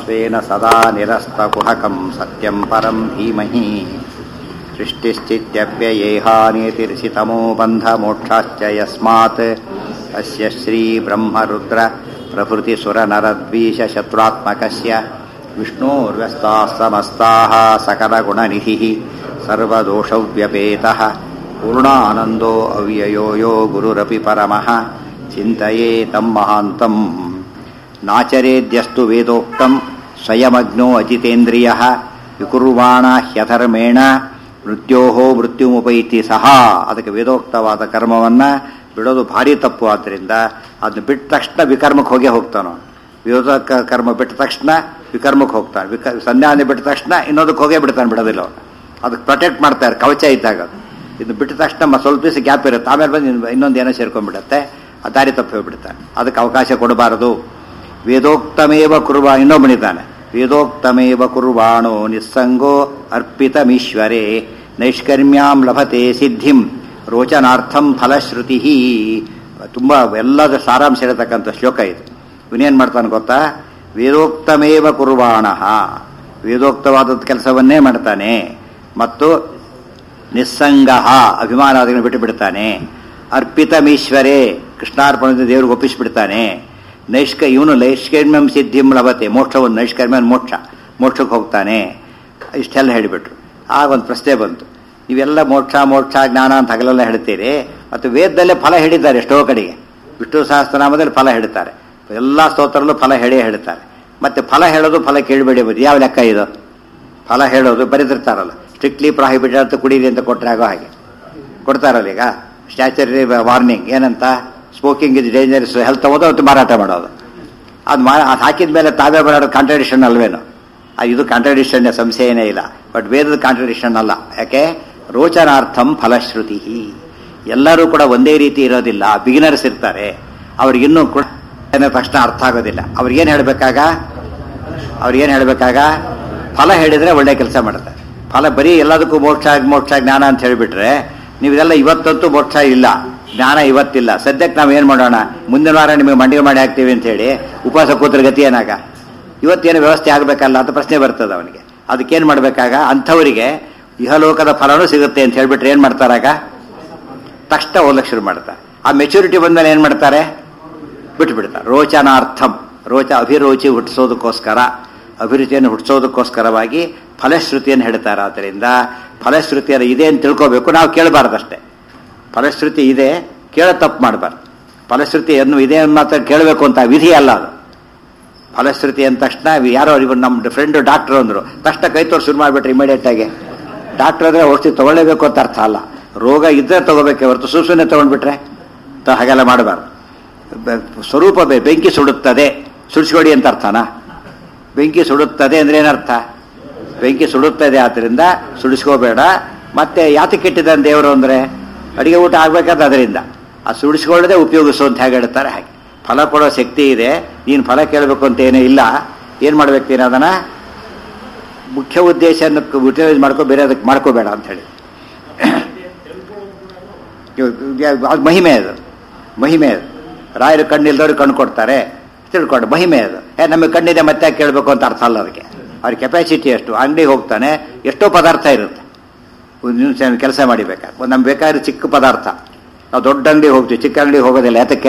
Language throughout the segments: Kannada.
स्वेन सदा निरस्तकुहकं सत्यं परं धीमहि सृष्टिश्चित्यप्ययेहानेतिर्षितमो बन्धमोक्षाश्च यस्मात् अस्य श्रीब्रह्मरुद्र प्रभृतिसुरनरद्वीषशत्रुरात्मकस्य विष्णोर्व्यस्ताः समस्ताः सकलगुणनिधिः सर्वदोषव्यपेतः पूर्णानन्दो अव्ययो यो गुरुरपि परमः चिन्तये तं महान्तम् नाचरेद्यस्तु वेदोक्तं स्वयमग्नो अजितेन्द्रियः ವಿಕುರ್ವಾಣ ಹ್ಯಧರ್ಮೇಣ ಮೃತ್ಯೋಹೋ ಮೃತ್ಯುಮುಪೈತಿ ಸಹ ಅದಕ್ಕೆ ವೇದೋಕ್ತವಾದ ಕರ್ಮವನ್ನು ಬಿಡೋದು ಭಾರಿ ತಪ್ಪು ಆದ್ದರಿಂದ ಅದನ್ನ ಬಿಟ್ಟ ತಕ್ಷಣ ವಿಕರ್ಮಕ್ಕೆ ಹೋಗೇ ಹೋಗ್ತಾನೋ ವಿರೋಧ ಕರ್ಮ ಬಿಟ್ಟ ತಕ್ಷಣ ವಿಕರ್ಮಕ್ಕೆ ಹೋಗ್ತಾನೆ ವಿಕ ಸಂಧ್ಯಾನೆ ಬಿಟ್ಟ ತಕ್ಷಣ ಇನ್ನೊಂದಕ್ಕೆ ಹೋಗೇ ಬಿಡ್ತಾನೆ ಬಿಡೋದಿಲ್ಲ ಅವನು ಅದಕ್ಕೆ ಪ್ರೊಟೆಕ್ಟ್ ಮಾಡ್ತಾರೆ ಕವಚ ಇದ್ದಾಗ ಅದು ಇದು ಬಿಟ್ಟ ತಕ್ಷಣ ಮ- ಸ್ವಲ್ಪ ದಿವಸ ಗ್ಯಾಪ್ ಇರುತ್ತೆ ಆಮೇಲೆ ಬಂದು ಇನ್ನು- ಇನ್ನೊಂದು ಏನೋ ಸೇರ್ಕೊಂಡ್ಬಿಡುತ್ತೆ ಆ ದಾರಿ ತಪ್ಪಿ ಹೋಗ್ಬಿಡ್ತಾನೆ ಅದಕ್ಕೆ ಅವಕಾಶ ಕೊಡಬಾರದು ವೇದೋಕ್ತಮೇವ ಕುರ್ವ ಇನ್ನೊಬ್ಬನಿದ್ದಾನೆ ವೇದೋಕ್ತಮೇವ ಕುರ್ವಾಣೋ ನಿಸ್ಸಂಗೋ ಅರ್ಪಿತಮೀಶ್ವರೇ ನೈಷ್ಕರ್ಮ್ಯಾಂ ಲಭತೆ ಸಿದ್ಧಿಂ ರೋಚನಾರ್ಥಂ ಫಲಶ್ರುತಿ ತುಂಬ ಎಲ್ಲದ ಸಾರಾಂಶ ಇರತಕ್ಕಂಥ ಶ್ಲೋಕ ಇದು ಇವನೇನು ಮಾಡ್ತಾನೆ ಗೊತ್ತಾ ವೇದೋಕ್ತಮೇವ ಕುರ್ವಾಣ ವೇದೋಕ್ತವಾದ ಕೆಲಸವನ್ನೇ ಮಾಡ್ತಾನೆ ಮತ್ತು ನಿಸ್ಸಂಗ ಅಭಿಮಾನಾದಿಗಳನ್ನು ಬಿಟ್ಟು ಬಿಡ್ತಾನೆ ಅರ್ಪಿತಮೀಶ್ವರೇ ಕೃಷ್ಣಾರ್ಪಣದ ದೇವರಿಗೆ ಒಪ್ಪಿಸಿಬಿಡ್ತಾನೆ ನೈಷ್ಕ ಇವನು ನೈಷ್ಕರ್ಮ್ಯಂ ಸಿದ್ಧಿಂ ಲಭತೆ ಮೋಕ್ಷವನ್ನು ನೈಷ್ಕರ್ಮ್ಯ ಮೋಕ್ಷ ಮೋಕ್ಷಕ್ಕೆ ಹೋಗ್ತಾನೆ ಇಷ್ಟೆಲ್ಲ ಹೇಳಿಬಿಟ್ರು ಆಗ ಒಂದು ಪ್ರಶ್ನೆ ಬಂತು ನೀವೆಲ್ಲ ಮೋಕ್ಷ ಮೋಕ್ಷ ಜ್ಞಾನ ಅಂತ ಹಗಲೆಲ್ಲ ಹೇಳ್ತೀರಿ ಮತ್ತು ವೇದದಲ್ಲೇ ಫಲ ಹೇಳಿದ್ದಾರೆ ಎಷ್ಟೋ ಕಡೆಗೆ ವಿಷ್ಣು ಸಹಸ್ರನಾಮದಲ್ಲಿ ಫಲ ಹೇಳ್ತಾರೆ ಎಲ್ಲ ಸ್ತೋತ್ರಲ್ಲೂ ಫಲ ಹೇಳೇ ಹೇಳ್ತಾರೆ ಮತ್ತೆ ಫಲ ಹೇಳೋದು ಫಲ ಕೇಳಬೇಡಿ ಬಂದು ಯಾವ ಲೆಕ್ಕ ಇದು ಫಲ ಹೇಳೋದು ಬರೆದಿರ್ತಾರಲ್ಲ ಸ್ಟ್ರಿಕ್ಟ್ಲಿ ಪ್ರಾಹಿಬಿಟೆಡ್ ಅಂತ ಕುಡೀರಿ ಅಂತ ಕೊಟ್ಟರೆ ಆಗೋ ಹಾಗೆ ಕೊಡ್ತಾರಲ್ಲ ಈಗ ಸ್ಟ್ಯಾಚರಿ ವಾರ್ನಿಂಗ್ ಏನಂತ ಸ್ಮೋಕಿಂಗ್ ಇಸ್ ಡೇಂಜರಸ್ ಹೆಲ್ತ್ ತಗೋದು ಅವತ್ತು ಮಾರಾಟ ಮಾಡೋದು ಅದು ಮಾ ಅದು ಹಾಕಿದ ಮೇಲೆ ತಾವೇ ಬರೋದು ಕಾಂಟ್ರಡಿಕ್ಷನ್ ಅಲ್ವೇನು ಅದು ಇದು ಕಾಂಟ್ರಡಿಕ್ಷನ್ ಸಂಶಯ ಏನೇ ಇಲ್ಲ ಬಟ್ ವೇದದ ಕಾಂಟ್ರಡಿಕ್ಷನ್ ಅಲ್ಲ ಯಾಕೆ ರೋಚನಾರ್ಥಂ ಫಲಶ್ರುತಿ ಎಲ್ಲರೂ ಕೂಡ ಒಂದೇ ರೀತಿ ಇರೋದಿಲ್ಲ ಬಿಗಿನರ್ಸ್ ಇರ್ತಾರೆ ಅವ್ರಿಗಿನ್ನೂ ಕೂಡ ಏನೋ ತಕ್ಷಣ ಅರ್ಥ ಆಗೋದಿಲ್ಲ ಅವ್ರಿಗೇನು ಹೇಳಬೇಕಾಗ ಅವ್ರಿಗೇನು ಹೇಳಬೇಕಾಗ ಫಲ ಹೇಳಿದ್ರೆ ಒಳ್ಳೆ ಕೆಲಸ ಮಾಡ್ತಾರೆ ಫಲ ಬರೀ ಎಲ್ಲದಕ್ಕೂ ಮೋಕ್ಷ ಮೋಕ್ಷ ಜ್ಞಾನ ಅಂತ ಹೇಳಿಬಿಟ್ರೆ ನೀವು ಇದೆಲ್ಲ ಇವತ್ತಂತೂ ಮೋಕ್ಷ ಇಲ್ಲ ಜ್ಞಾನ ಇವತ್ತಿಲ್ಲ ಸದ್ಯಕ್ಕೆ ನಾವು ಏನು ಮಾಡೋಣ ಮುಂದಿನ ವಾರ ನಿಮಗೆ ಮಂಡಿಗೆ ಮಾಡಿ ಹಾಕ್ತೀವಿ ಅಂತ ಹೇಳಿ ಉಪವಾಸ ಕೂತ್ರ ಗತಿ ಏನಾಗ ಇವತ್ತೇನು ವ್ಯವಸ್ಥೆ ಆಗಬೇಕಲ್ಲ ಅಂತ ಪ್ರಶ್ನೆ ಬರ್ತದೆ ಅವನಿಗೆ ಅದಕ್ಕೇನು ಮಾಡಬೇಕಾಗ ಅಂಥವರಿಗೆ ಇಹಲೋಕದ ಫಲನೂ ಸಿಗುತ್ತೆ ಅಂತ ಹೇಳ್ಬಿಟ್ರೆ ಏನು ಮಾಡ್ತಾರಾಗ ತಕ್ಷಣ ಓದಕ್ಕೆ ಶುರು ಮಾಡ್ತಾರೆ ಆ ಮೆಚುರಿಟಿ ಬಂದ್ಮೇಲೆ ಏನು ಮಾಡ್ತಾರೆ ಬಿಟ್ಟು ಬಿಡ್ತಾರೆ ರೋಚನಾರ್ಥಂ ರೋಚ ಅಭಿರುಚಿ ಹುಟ್ಟಿಸೋದಕ್ಕೋಸ್ಕರ ಅಭಿರುಚಿಯನ್ನು ಹುಟ್ಟಿಸೋದಕ್ಕೋಸ್ಕರವಾಗಿ ಫಲಶ್ರುತಿಯನ್ನು ಹೇಳ್ತಾರೆ ಆದ್ದರಿಂದ ಫಲಶ್ರುತಿಯನ್ನು ಇದೆ ಅಂತ ತಿಳ್ಕೋಬೇಕು ನಾವು ಕೇಳಬಾರ್ದಷ್ಟೇ ಫಲಶ್ರುತಿ ಇದೆ ಕೇಳ ತಪ್ಪು ಮಾಡಬಾರ್ದು ಫಲಶ್ರುತಿಯನ್ನು ಇದೆ ಮಾತ್ರ ಕೇಳಬೇಕು ಅಂತ ವಿಧಿ ಅಲ್ಲ ಅದು ಫಲಶ್ರುತಿ ಅಂದ ತಕ್ಷಣ ಯಾರೋ ಇವರು ನಮ್ಮ ಫ್ರೆಂಡು ಡಾಕ್ಟರ್ ಅಂದರು ತಕ್ಷಣ ಕೈ ತೋರಿಸಿ ಶುರು ಮಾಡಿಬಿಟ್ರೆ ಇಮಿಡಿಯೇಟ್ ಆಗಿ ಡಾಕ್ಟರ್ ಅಂದರೆ ಔಷಧಿ ತಗೊಳ್ಳೇಬೇಕು ಅಂತ ಅರ್ಥ ಅಲ್ಲ ರೋಗ ಇದ್ದರೆ ತಗೋಬೇಕೆ ಹೊರತು ಸುಸುನೆ ತಗೊಂಡ್ಬಿಟ್ರೆ ತ ಹಾಗೆಲ್ಲ ಮಾಡಬಾರ್ದು ಬೆ- ಸ್ವರೂಪ ಬೆ- ಬೆಂಕಿ ಸುಡುತ್ತದೆ ಸುಡಿಸ್ಕೊಡಿ ಅಂತ ಅರ್ಥನಾ ಬೆಂಕಿ ಸುಡುತ್ತದೆ ಅಂದ್ರೆ ಏನರ್ಥ ಬೆಂಕಿ ಸುಡುತ್ತದೆ ಆದ್ದರಿಂದ ಸುಡಿಸ್ಕೋಬೇಡ ಮತ್ತೆ ಯಾತಕ್ಕೆ ಕೆಟ್ಟಿದ್ದಾನೆ ದೇವರು ಅಂದ್ರೆ ಅಡಿಗೆ ಊಟ ಆಗ್ಬೇಕಾದ ಅದರಿಂದ ಆ ಸುಡಿಸ್ಕೊಳ್ಳದೆ ಉಪಯೋಗಿಸು ಅಂತ ಹೇಗೆ ಹೇಳ್ತಾರೆ ಹಾಗೆ ಫಲ ಕೊಡೋ ಶಕ್ತಿ ಇದೆ ನೀನು ಫಲ ಕೇಳಬೇಕು ಅಂತ ಏನೂ ಇಲ್ಲ ಏನು ಮಾಡ್ಬೇಕು ನೀನು ಅದನ್ನ ಮುಖ್ಯ ಉದ್ದೇಶನ ಯುಟಿಲೈಸ್ ಮಾಡ್ಕೋ ಬೇರೆ ಅದಕ್ಕೆ ಮಾಡ್ಕೋಬೇಡ ಅಂತ ಹೇಳಿ ಅದು ಮಹಿಮೆ ಅದು ಮಹಿಮೆ ಅದು ರಾಯರು ಕಣ್ಣಿಲ್ದವ್ರಿಗೆ ಕಣ್ಣು ಕೊಡ್ತಾರೆ ತಿಳ್ಕೊಂಡು ಮಹಿಮೆ ಅದು ಏ ನಮಗೆ ಕಣ್ಣಿದೆ ಮತ್ತೆ ಯಾಕೆ ಕೇಳಬೇಕು ಅಂತ ಅರ್ಥ ಅಲ್ಲ ಅದಕ್ಕೆ ಅವ್ರ ಕೆಪಾಸಿಟಿ ಎಷ್ಟು ಅಂಗಡಿಗೆ ಹೋಗ್ತಾನೆ ಎಷ್ಟೋ ಪದಾರ್ಥ ಇರುತ್ತೆ ಒಂದು ನಿಮಿಷ ಕೆಲಸ ಮಾಡಿಬೇಕಾದ್ರೆ ನಮ್ಗೆ ಬೇಕಾದ್ರೆ ಚಿಕ್ಕ ಪದಾರ್ಥ ನಾವು ದೊಡ್ಡ ಅಂಗಡಿಗೆ ಹೋಗ್ತೀವಿ ಚಿಕ್ಕ ಅಂಗಡಿಗೆ ಹೋಗೋದಿಲ್ಲ ಯಾತಕ್ಕೆ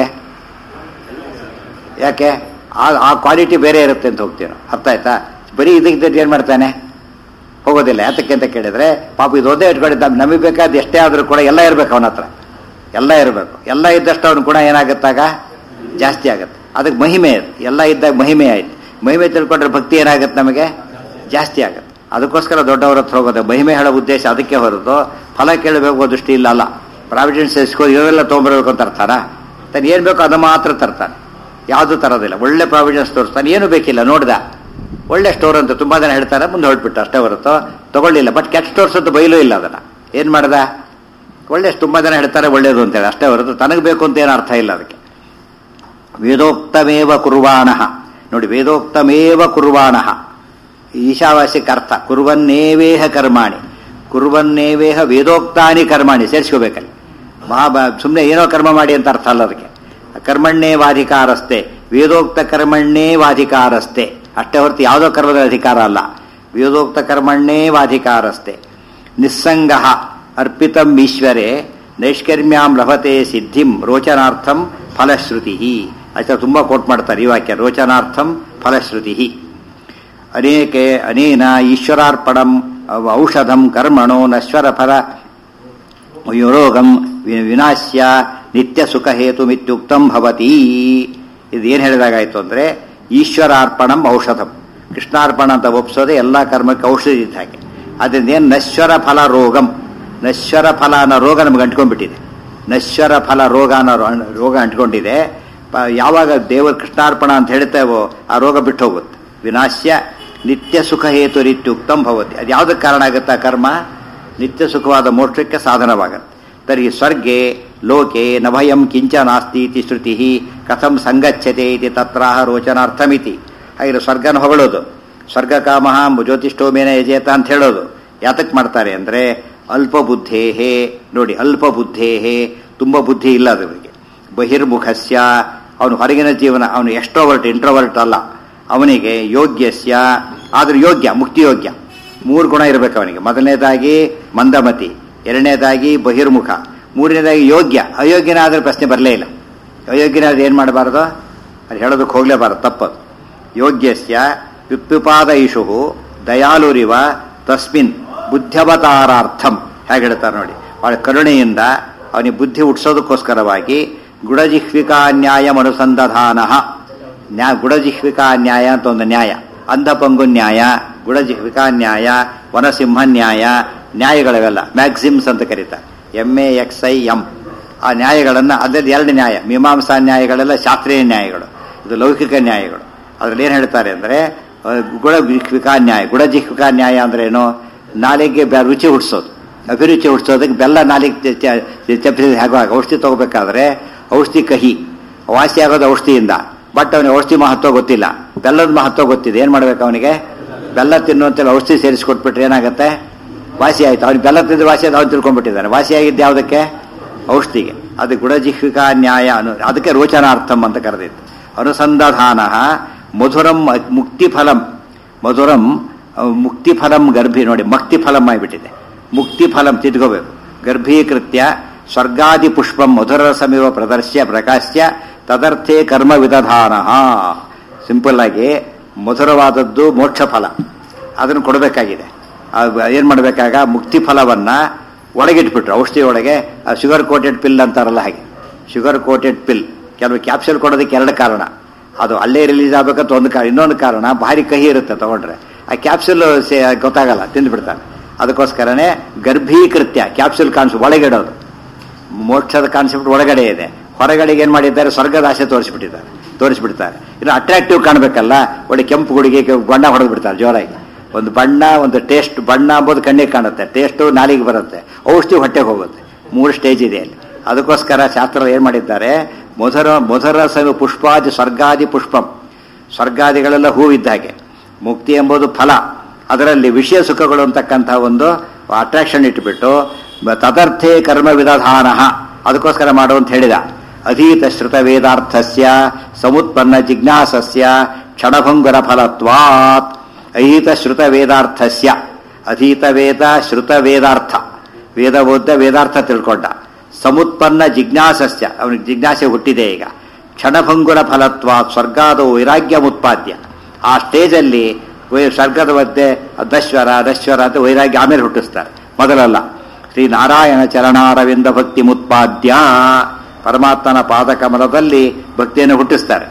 ಯಾಕೆ ಆ ಆ ಕ್ವಾಲಿಟಿ ಬೇರೆ ಇರುತ್ತೆ ಅಂತ ಹೋಗ್ತೀವಿ ನಾವು ಅರ್ಥ ಆಯ್ತಾ ಬರೀ ಇದಕ್ಕೆ ಏನು ಮಾಡ್ತಾನೆ ಹೋಗೋದಿಲ್ಲ ಯಾತಕ್ಕೆ ಅಂತ ಕೇಳಿದ್ರೆ ಪಾಪ ಇದು ಒಂದೇ ಇಟ್ಕೊಂಡಿದ್ದ ನಮಗೆ ಬೇಕಾದ ಎಷ್ಟೇ ಆದರೂ ಕೂಡ ಎಲ್ಲ ಇರಬೇಕು ಅವನ ಹತ್ರ ಎಲ್ಲ ಇರಬೇಕು ಎಲ್ಲ ಇದ್ದಷ್ಟು ಅವನ ಗುಣ ಏನಾಗುತ್ತಾಗ ಜಾಸ್ತಿ ಆಗುತ್ತೆ ಅದಕ್ಕೆ ಮಹಿಮೆ ಅದು ಎಲ್ಲ ಇದ್ದಾಗ ಮಹಿಮೆ ಆಯ್ತು ಮಹಿಮೆ ತಿಳ್ಕೊಂಡ್ರೆ ಭಕ್ತಿ ಏನಾಗುತ್ತೆ ನಮಗೆ ಜಾಸ್ತಿ ಆಗುತ್ತೆ ಅದಕ್ಕೋಸ್ಕರ ದೊಡ್ಡವ್ರ ಹತ್ರ ಹೋಗೋದು ಮಹಿಮೆ ಹೇಳೋ ಉದ್ದೇಶ ಅದಕ್ಕೆ ಹೊರತು ಫಲ ಕೇಳಬೇಕು ದೃಷ್ಟಿ ಇಲ್ಲ ಅಲ್ಲ ಪ್ರಾವಿಡೆನ್ಸ್ ಇಸ್ಕೋ ಇವೆಲ್ಲ ತೊಗೊಂಬರ್ಬೇಕು ಅಂತ ಅರ್ಥನ ತಾನು ಏನು ಬೇಕೋ ಅದು ಮಾತ್ರ ತರ್ತಾನೆ ಯಾವುದು ತರೋದಿಲ್ಲ ಒಳ್ಳೆ ಪ್ರಾವಿಡೆನ್ಸ್ ತೋರಿಸ್ತಾನೆ ಏನು ಬೇಕಿಲ್ಲ ನೋಡ್ದ ಒಳ್ಳೆ ಸ್ಟೋರ್ ಅಂತ ತುಂಬಾ ಜನ ಹೇಳ್ತಾರೆ ಮುಂದೆ ಹೊರಟ್ಬಿಟ್ಟು ಅಷ್ಟೇ ಹೊರತು ತಗೊಳ್ಳಿಲ್ಲ ಬಟ್ ಕೆಟ್ಟ ಸ್ಟೋರ್ಸ್ ಅಂತ ಬೈಲೂ ಇಲ್ಲ ಅದನ್ನ ಏನು ಮಾಡ್ದ ಒಳ್ಳೆ ತುಂಬಾ ಜನ ಹೇಳ್ತಾರೆ ಒಳ್ಳೇದು ಅಂತೇಳಿ ಅಷ್ಟೇ ಹೊರತು ತನಗೆ ಬೇಕು ಅಂತ ಏನು ಅರ್ಥ ಇಲ್ಲ ಅದಕ್ಕೆ ವೇದೋಕ್ತಮೇವ ಕುರ್ವಾಣ ನೋಡಿ ವೇದೋಕ್ತಮೇವ ಕುರ್ವಾಣ ಈಶಾವಾಸ್ಯಕ್ಕೆ ಅರ್ಥ ಕುರ್ವನ್ನೇವೇಹ ಕರ್ಮಾಣಿ ಕುರ್ವನ್ನೇವೇಹ ವೇದೋಕ್ತಾನಿ ಕರ್ಮಾಣಿ ಸೇರಿಸ್ಕೋಬೇಕಲ್ಲಿ ಮಹಾ ಸುಮ್ಮನೆ ಏನೋ ಕರ್ಮ ಮಾಡಿ ಅಂತ ಅರ್ಥ ಅಲ್ಲ ಅದಕ್ಕೆ ಕರ್ಮಣ್ಣೇ ವಾಧಿಕಾರಸ್ತೆ ವೇದೋಕ್ತ ಕರ್ಮಣ್ಣೇ ವಾಧಿಕಾರಸ್ತೆ ಅಷ್ಟೇ ಹೊರತು ಯಾವುದೋ ಕರ್ಮದ ಅಧಿಕಾರ ಅಲ್ಲ ವೇದೋಕ್ತ ಕರ್ಮಣ್ಣೇವ ಅಧಿಕಾರಸ್ತೆ ನಿಸ್ಸಂಗ ಅರ್ಪಿತಂ ಈಶ್ವರೇ ನೈಷ್ಕರ್ಮ್ಯಾಂ ಲಭತೆ ಸಿದ್ಧಿಂ ರೋಚನಾರ್ಥಂ ಫಲಶ್ರುತಿ ಆಚಾರ್ಯ ತುಂಬ ಕೋಟ್ ಮಾಡ್ತಾರೆ ಈ ವಾಕ್ಯ ರೋಚನಾರ್ಥಂ ಫಲಶ್ರುತಿ ಅನೇಕೆ ಅನೇನ ಈಶ್ವರಾರ್ಪಣಂ ಔಷಧಂ ಕರ್ಮಣೋ ನಶ್ವರ ಫಲ ಯೋರೋಗಂ ವಿ- ವಿನಾಶ್ಯ ನಿತ್ಯ ಸುಖ ಹೇತುಮಿತ್ಯುಕ್ತಂ ಭವತಿ ಇದು ಏನು ಹೇಳಿದಾಗಾಯ್ತು ಅಂದರೆ ಈಶ್ವರಾರ್ಪಣಂ ಔಷಧಂ ಕೃಷ್ಣಾರ್ಪಣ ಅಂತ ಒಪ್ಸೋದೆ ಎಲ್ಲ ಕರ್ಮಕ್ಕೆ ಔಷಧಿ ಇದ್ದ ಹಾಗೆ ಅದರಿಂದ ಏನು ನಶ್ವರ ಫಲ ರೋಗಂ ನಶ್ವರ ಫಲ ಅನ್ನೋ ರೋಗ ನಮ್ಗೆ ಅಂಟ್ಕೊಂಡ್ಬಿಟ್ಟಿದೆ ನಶ್ವರ ಫಲ ರೋಗ ಅನ್ನೋ ರೋ- ರೋಗ ಅಂಟ್ಕೊಂಡಿದೆ ಪ- ಯಾವಾಗ ದೇವರ ಕೃಷ್ಣಾರ್ಪಣ ಅಂತ ಹೇಳ್ತೇವೋ ಆ ರೋಗ ಬಿಟ್ಟು ಹೋಗುತ್ತೆ ವಿನಾಶ್ಯ ನಿತ್ಯ ಸುಖ ಹೇತು ರೀತ್ಯುಕ್ತಂ ಭವತಿ ಅದು ಯಾವುದಕ್ಕೆ ಕಾರಣ ಆಗುತ್ತೆ ಆ ಕರ್ಮ ನಿತ್ಯ ಸುಖವಾದ ಮೋಕ್ಷಕ್ಕೆ ಸಾಧನವಾಗುತ್ತೆ ತರ್ಹಿ ಸ್ವರ್ಗೆ ಲೋಕೆ ನ ಭಯಂ ಕಿಂಚ ನಾಸ್ತಿ ಇತಿ ಶ್ರುತಿ ಕಥಂ ಸಂಗಚ್ಯತೆ ಇತಿ ತತ್ರಾಹ ರೋಚನಾರ್ಥಮಿತಿ ಹಾಗೆ ಸ್ವರ್ಗನ ಹೊಗಳೋದು ಸ್ವರ್ಗ ಕಾಮ ಜ್ಯೋತಿಷ್ಠೋಮೇನ ಯಜೇತ ಅಂತ ಹೇಳೋದು ಯಾತಕ್ಕೆ ಮಾಡ್ತಾರೆ ಅಂದರೆ ಅಲ್ಪ ಬುದ್ಧೇಹೇ ನೋಡಿ ಅಲ್ಪ ಬುದ್ಧೇಹೇ ತುಂಬ ಬುದ್ಧಿ ಇಲ್ಲ ಅದರಿಗೆ ಬಹಿರ್ಮುಖಸ್ಯ ಅವನು ಹೊರಗಿನ ಜೀವನ ಅವನು ಎಕ್ಸ್ಟ್ರೋವರ್ಟ್ ಇಂಟ್ರೋವರ್ಟ್ ಅಲ್ಲ ಅವನಿಗೆ ಯೋಗ್ಯಸ್ಯ ಆದ್ರೆ ಯೋಗ್ಯ ಮುಕ್ತಿ ಯೋಗ್ಯ ಮೂರು ಗುಣ ಇರಬೇಕು ಅವನಿಗೆ ಮೊದಲನೇದಾಗಿ ಮಂದಮತಿ ಎರಡನೇದಾಗಿ ಬಹಿರ್ಮುಖ ಮೂರನೇದಾಗಿ ಯೋಗ್ಯ ಅಯೋಗ್ಯನಾದ್ರೆ ಪ್ರಶ್ನೆ ಬರಲೇ ಇಲ್ಲ ಅಯೋಗ್ಯನಾದ್ರೆ ಏನು ಮಾಡಬಾರ್ದು ಅದು ಹೇಳೋದಕ್ಕೆ ಹೋಗಲೇಬಾರದು ತಪ್ಪದು ಯೋಗ್ಯಸ್ಯ ಪಿಪ್ಪಿಪಾದ ಇಷು ದಯಾಲುರಿವ ತಸ್ಮಿನ್ ಬುದ್ಧವತಾರಾರ್ಥಂ ಹೇಗೆ ಹೇಳ್ತಾರೆ ನೋಡಿ ಅವಳ ಕರುಣೆಯಿಂದ ಅವನಿಗೆ ಬುದ್ಧಿ ಹುಟ್ಟಿಸೋದಕ್ಕೋಸ್ಕರವಾಗಿ ಗುಡಜಿಹ್ವಿಕಾ ನ್ಯಾಯ ಅನುಸಂಧಾನ ನ್ಯಾಯ ಗುಡಜಿಹ್ವಿಕಾ ನ್ಯಾಯ ಅಂತ ಒಂದು ನ್ಯಾಯ ಅಂಧಪಂಗು ನ್ಯಾಯ ಗುಡಜಿಹ್ವಿಕಾ ನ್ಯಾಯ ವನಸಿಂಹ ನ್ಯಾಯ ನ್ಯಾಯಗಳಿವೆಲ್ಲ ಮ್ಯಾಕ್ಸಿಮ್ಸ್ ಅಂತ ಕರೀತಾರೆ M A X I M ಆ ನ್ಯಾಯಗಳನ್ನು ಅದರಲ್ಲಿ ಎರಡು ನ್ಯಾಯ ಮೀಮಾಂಸಾ ನ್ಯಾಯಗಳೆಲ್ಲ ಶಾಸ್ತ್ರೀಯ ನ್ಯಾಯಗಳು ಇದು ಲೌಕಿಕ ನ್ಯಾಯಗಳು ಅದ್ರಲ್ಲಿ ಏನು ಹೇಳ್ತಾರೆ ಅಂದರೆ ಗುಡ ಜಿಹ್ವಿಕಾ ನ್ಯಾಯ ಗುಡಜಿಹ್ವಿಕಾ ನ್ಯಾಯ ಅಂದ್ರೆ ಏನು ನಾಲಿಗೆ ಬೆ- ರುಚಿ ಹುಟ್ಟಿಸೋದು ಅಭಿರುಚಿ ಹುಟ್ಟಿಸೋದಕ್ಕೆ ಬೆಲ್ಲ ನಾಲಿಗೆ ಚಪ್ಪಿಸಿದ ಹೇಗೋ ಹಾಗೆ ಔಷಧಿ ತಗೋಬೇಕಾದ್ರೆ ಔಷಧಿ ಕಹಿ ವಾಸಿ ಆಗೋದು ಔಷಧಿಯಿಂದ ಬಟ್ ಅವನಿಗೆ ಔಷಧಿ ಮಹತ್ವ ಗೊತ್ತಿಲ್ಲ ಬೆಲ್ಲದ ಮಹತ್ವ ಗೊತ್ತಿದೆ ಏನು ಮಾಡ್ಬೇಕು ಅವನಿಗೆ ಬೆಲ್ಲ ತಿನ್ನುವಂತೆಲ್ಲ ಔಷಧಿ ಸೇರಿಸ್ಕೊಟ್ಬಿಟ್ರೆ ಏನಾಗುತ್ತೆ ವಾಸಿ ಆಯ್ತು ಅವ್ನಿಗೆ ಬೆಲ್ಲ ತಿಂದ್ರೆ ವಾಸಿ ಆದ ಅವ್ನು ತಿಳ್ಕೊಂಡ್ಬಿಟ್ಟಿದ್ದಾನೆ ವಾಸಿ ಆಗಿದ್ದು ಯಾವುದಕ್ಕೆ ಔಷಧಿಗೆ ಅದು ಗುಡಜಿಹ್ವಿಕಾ ನ್ಯಾಯ ಅನು ಅದಕ್ಕೆ ರೋಚನಾರ್ಥಂ ಅಂತ ಕರೆದಿತ್ತು ಅನುಸಂಧಾನ ಮಧುರಂ ಅ- ಮುಕ್ತಿಫಲಂ ಮಧುರಂ ಅಹ್, ಮುಕ್ತಿಫಲಂ ಗರ್ಭಿ ನೋಡಿ ಮಕ್ತಿಫಲಂ ಆಗಿಬಿಟ್ಟಿದೆ ಮುಕ್ತಿಫಲಂ ತಿದ್ಕೋಬೇಕು ಗರ್ಭೀಕೃತ್ಯ ಸ್ವರ್ಗಾದಿ ಪುಷ್ಪಂ ಮಧುರರಸಮಿವ ಪ್ರದರ್ಶ್ಯ ಪ್ರಕಾಶ್ಯ ತದರ್ಥೇ ಕರ್ಮ ವಿದಧಾನ ಸಿಂಪಲ್ ಆಗಿ ಮಧುರವಾದದ್ದು ಮೋಕ್ಷ ಫಲ ಅದನ್ನು ಕೊಡಬೇಕಾಗಿದೆ ಏನು ಮಾಡಬೇಕಾಗ ಮುಕ್ತಿ ಫಲವನ್ನ ಒಳಗಿಟ್ಬಿಟ್ರು ಔಷಧಿ ಒಳಗೆ ಶುಗರ್ ಕೋಟೆಡ್ ಪಿಲ್ ಅಂತಾರಲ್ಲ ಹಾಗೆ ಶುಗರ್ ಕೋಟೆಡ್ ಪಿಲ್ ಕೆಲವು ಕ್ಯಾಪ್ಸೂಲ್ ಕೊಡೋದಕ್ಕೆ ಎರಡು ಕಾರಣ ಅದು ಅಲ್ಲೇ ರಿಲೀಸ್ ಆಗ್ಬೇಕಂತ ಒಂದು ಕಾರಣ ಇನ್ನೊಂದು ಕಾರಣ ಭಾರಿ ಕಹಿ ಇರುತ್ತೆ ತಗೊಂಡ್ರೆ ಆ ಕ್ಯಾಪ್ಸೂಲ್ ಗೊತ್ತಾಗಲ್ಲ ತಿಂದ್ಬಿಡ್ತಾನೆ ಅದಕ್ಕೋಸ್ಕರನೇ ಗರ್ಭೀಕೃತ್ಯ ಕ್ಯಾಪ್ಸೂಲ್ ಕಾನ್ಸ್ ಒಳಗಿಡೋದು ಮೋಕ್ಷದ ಕಾನ್ಸೆಪ್ಟ್ ಒಳಗಡೆ ಇದೆ ಹೊರಗಡೆಗೆ ಏನು ಮಾಡಿದ್ದಾರೆ ಸ್ವರ್ಗದ ಆಸೆ ತೋರಿಸ್ಬಿಟ್ಟಿದ್ದಾರೆ ತೋರಿಸ್ಬಿಡ್ತಾರೆ ಇನ್ನು ಅಟ್ರಾಕ್ಟಿವ್ ಕಾಣಬೇಕಲ್ಲ ಒಳ್ಳೆ ಕೆಂಪು ಗುಡಿಗೆ ಕೆ- ಬಣ್ಣ ಹೊಡೆದು ಬಿಡ್ತಾರೆ ಜೋರಾಗಿ ಒಂದು ಬಣ್ಣ ಒಂದು ಟೇಸ್ಟ್ ಬಣ್ಣ ಅಂಬೋದು ಕಣ್ಣಿಗೆ ಕಾಣುತ್ತೆ ಟೇಸ್ಟು ನಾಲಿಗೆ ಬರುತ್ತೆ ಔಷಧಿ ಹೊಟ್ಟೆಗೆ ಹೋಗುತ್ತೆ ಮೂರು ಸ್ಟೇಜ್ ಇದೆ ಅಲ್ಲಿ ಅದಕ್ಕೋಸ್ಕರ ಶಾಸ್ತ್ರ ಏನು ಮಾಡಿದ್ದಾರೆ ಮಧುರ ಮಧುರ ಸವಿ ಪುಷ್ಪಾದಿ ಸ್ವರ್ಗಾದಿ ಪುಷ್ಪಂ ಸ್ವರ್ಗಾದಿಗಳೆಲ್ಲ ಹೂವಿದ್ದ ಹಾಗೆ ಮುಕ್ತಿ ಎಂಬುದು ಫಲ ಅದರಲ್ಲಿ ವಿಷಯ ಸುಖಗಳು ಅಂತಕ್ಕಂಥ ಒಂದು ಅಟ್ರಾಕ್ಷನ್ ಇಟ್ಟುಬಿಟ್ಟು ಬ- ತದರ್ಥೇ ಕರ್ಮ ವಿಧಾನ ಅದಕ್ಕೋಸ್ಕರ ಮಾಡು ಅಂತ ಹೇಳಿದ ಅಧೀತ ಶ್ರುತ ವೇದಾರ್ಥಸ್ಯ ಸಮುತ್ಪನ್ನ ಜಿಜ್ಞಾಸಸ್ಯ ಕ್ಷಣಭಂಗುರ ಫಲತ್ವಾತ್ ಅಹೀತ ಶ್ರುತ ವೇದಾರ್ಥಸ್ಯ ಅಧೀತ ವೇದ ಶ್ರುತ ವೇದಾರ್ಥ ವೇದ ಓದ್ದ ವೇದಾರ್ಥ ತಿಳ್ಕೊಂಡ ಸಮುತ್ಪನ್ನ ಜಿಜ್ಞಾಸಸ್ಯ ಅವನಿಗೆ ಜಿಜ್ಞಾಸೆ ಹುಟ್ಟಿದೆ ಈಗ ಕ್ಷಣಭಂಗುರ ಫಲತ್ವ ಸ್ವರ್ಗಾದ ವೈರಾಗ್ಯ ಮುತ್ಪಾದ್ಯ ಆ ಸ್ಟೇಜಲ್ಲಿ ವೈ- ಸ್ವರ್ಗದ ಮಧ್ಯೆ ದಶ್ವರ ದಶ್ವರ ಅಂತ ವೈರಾಗ್ಯ ಆಮೇಲೆ ಹುಟ್ಟಿಸ್ತಾರೆ ಮೊದಲಲ್ಲ ಶ್ರೀ ನಾರಾಯಣ ಚರಣಾರವಿಂದ ಭಕ್ತಿ ಮುತ್ಪಾದ್ಯ ಪರಮಾತ್ಮನ ಪಾದಕಮಲದಲ್ಲಿ ಭಕ್ತಿಯನ್ನು ಹುಟ್ಟಿಸ್ತಾರೆ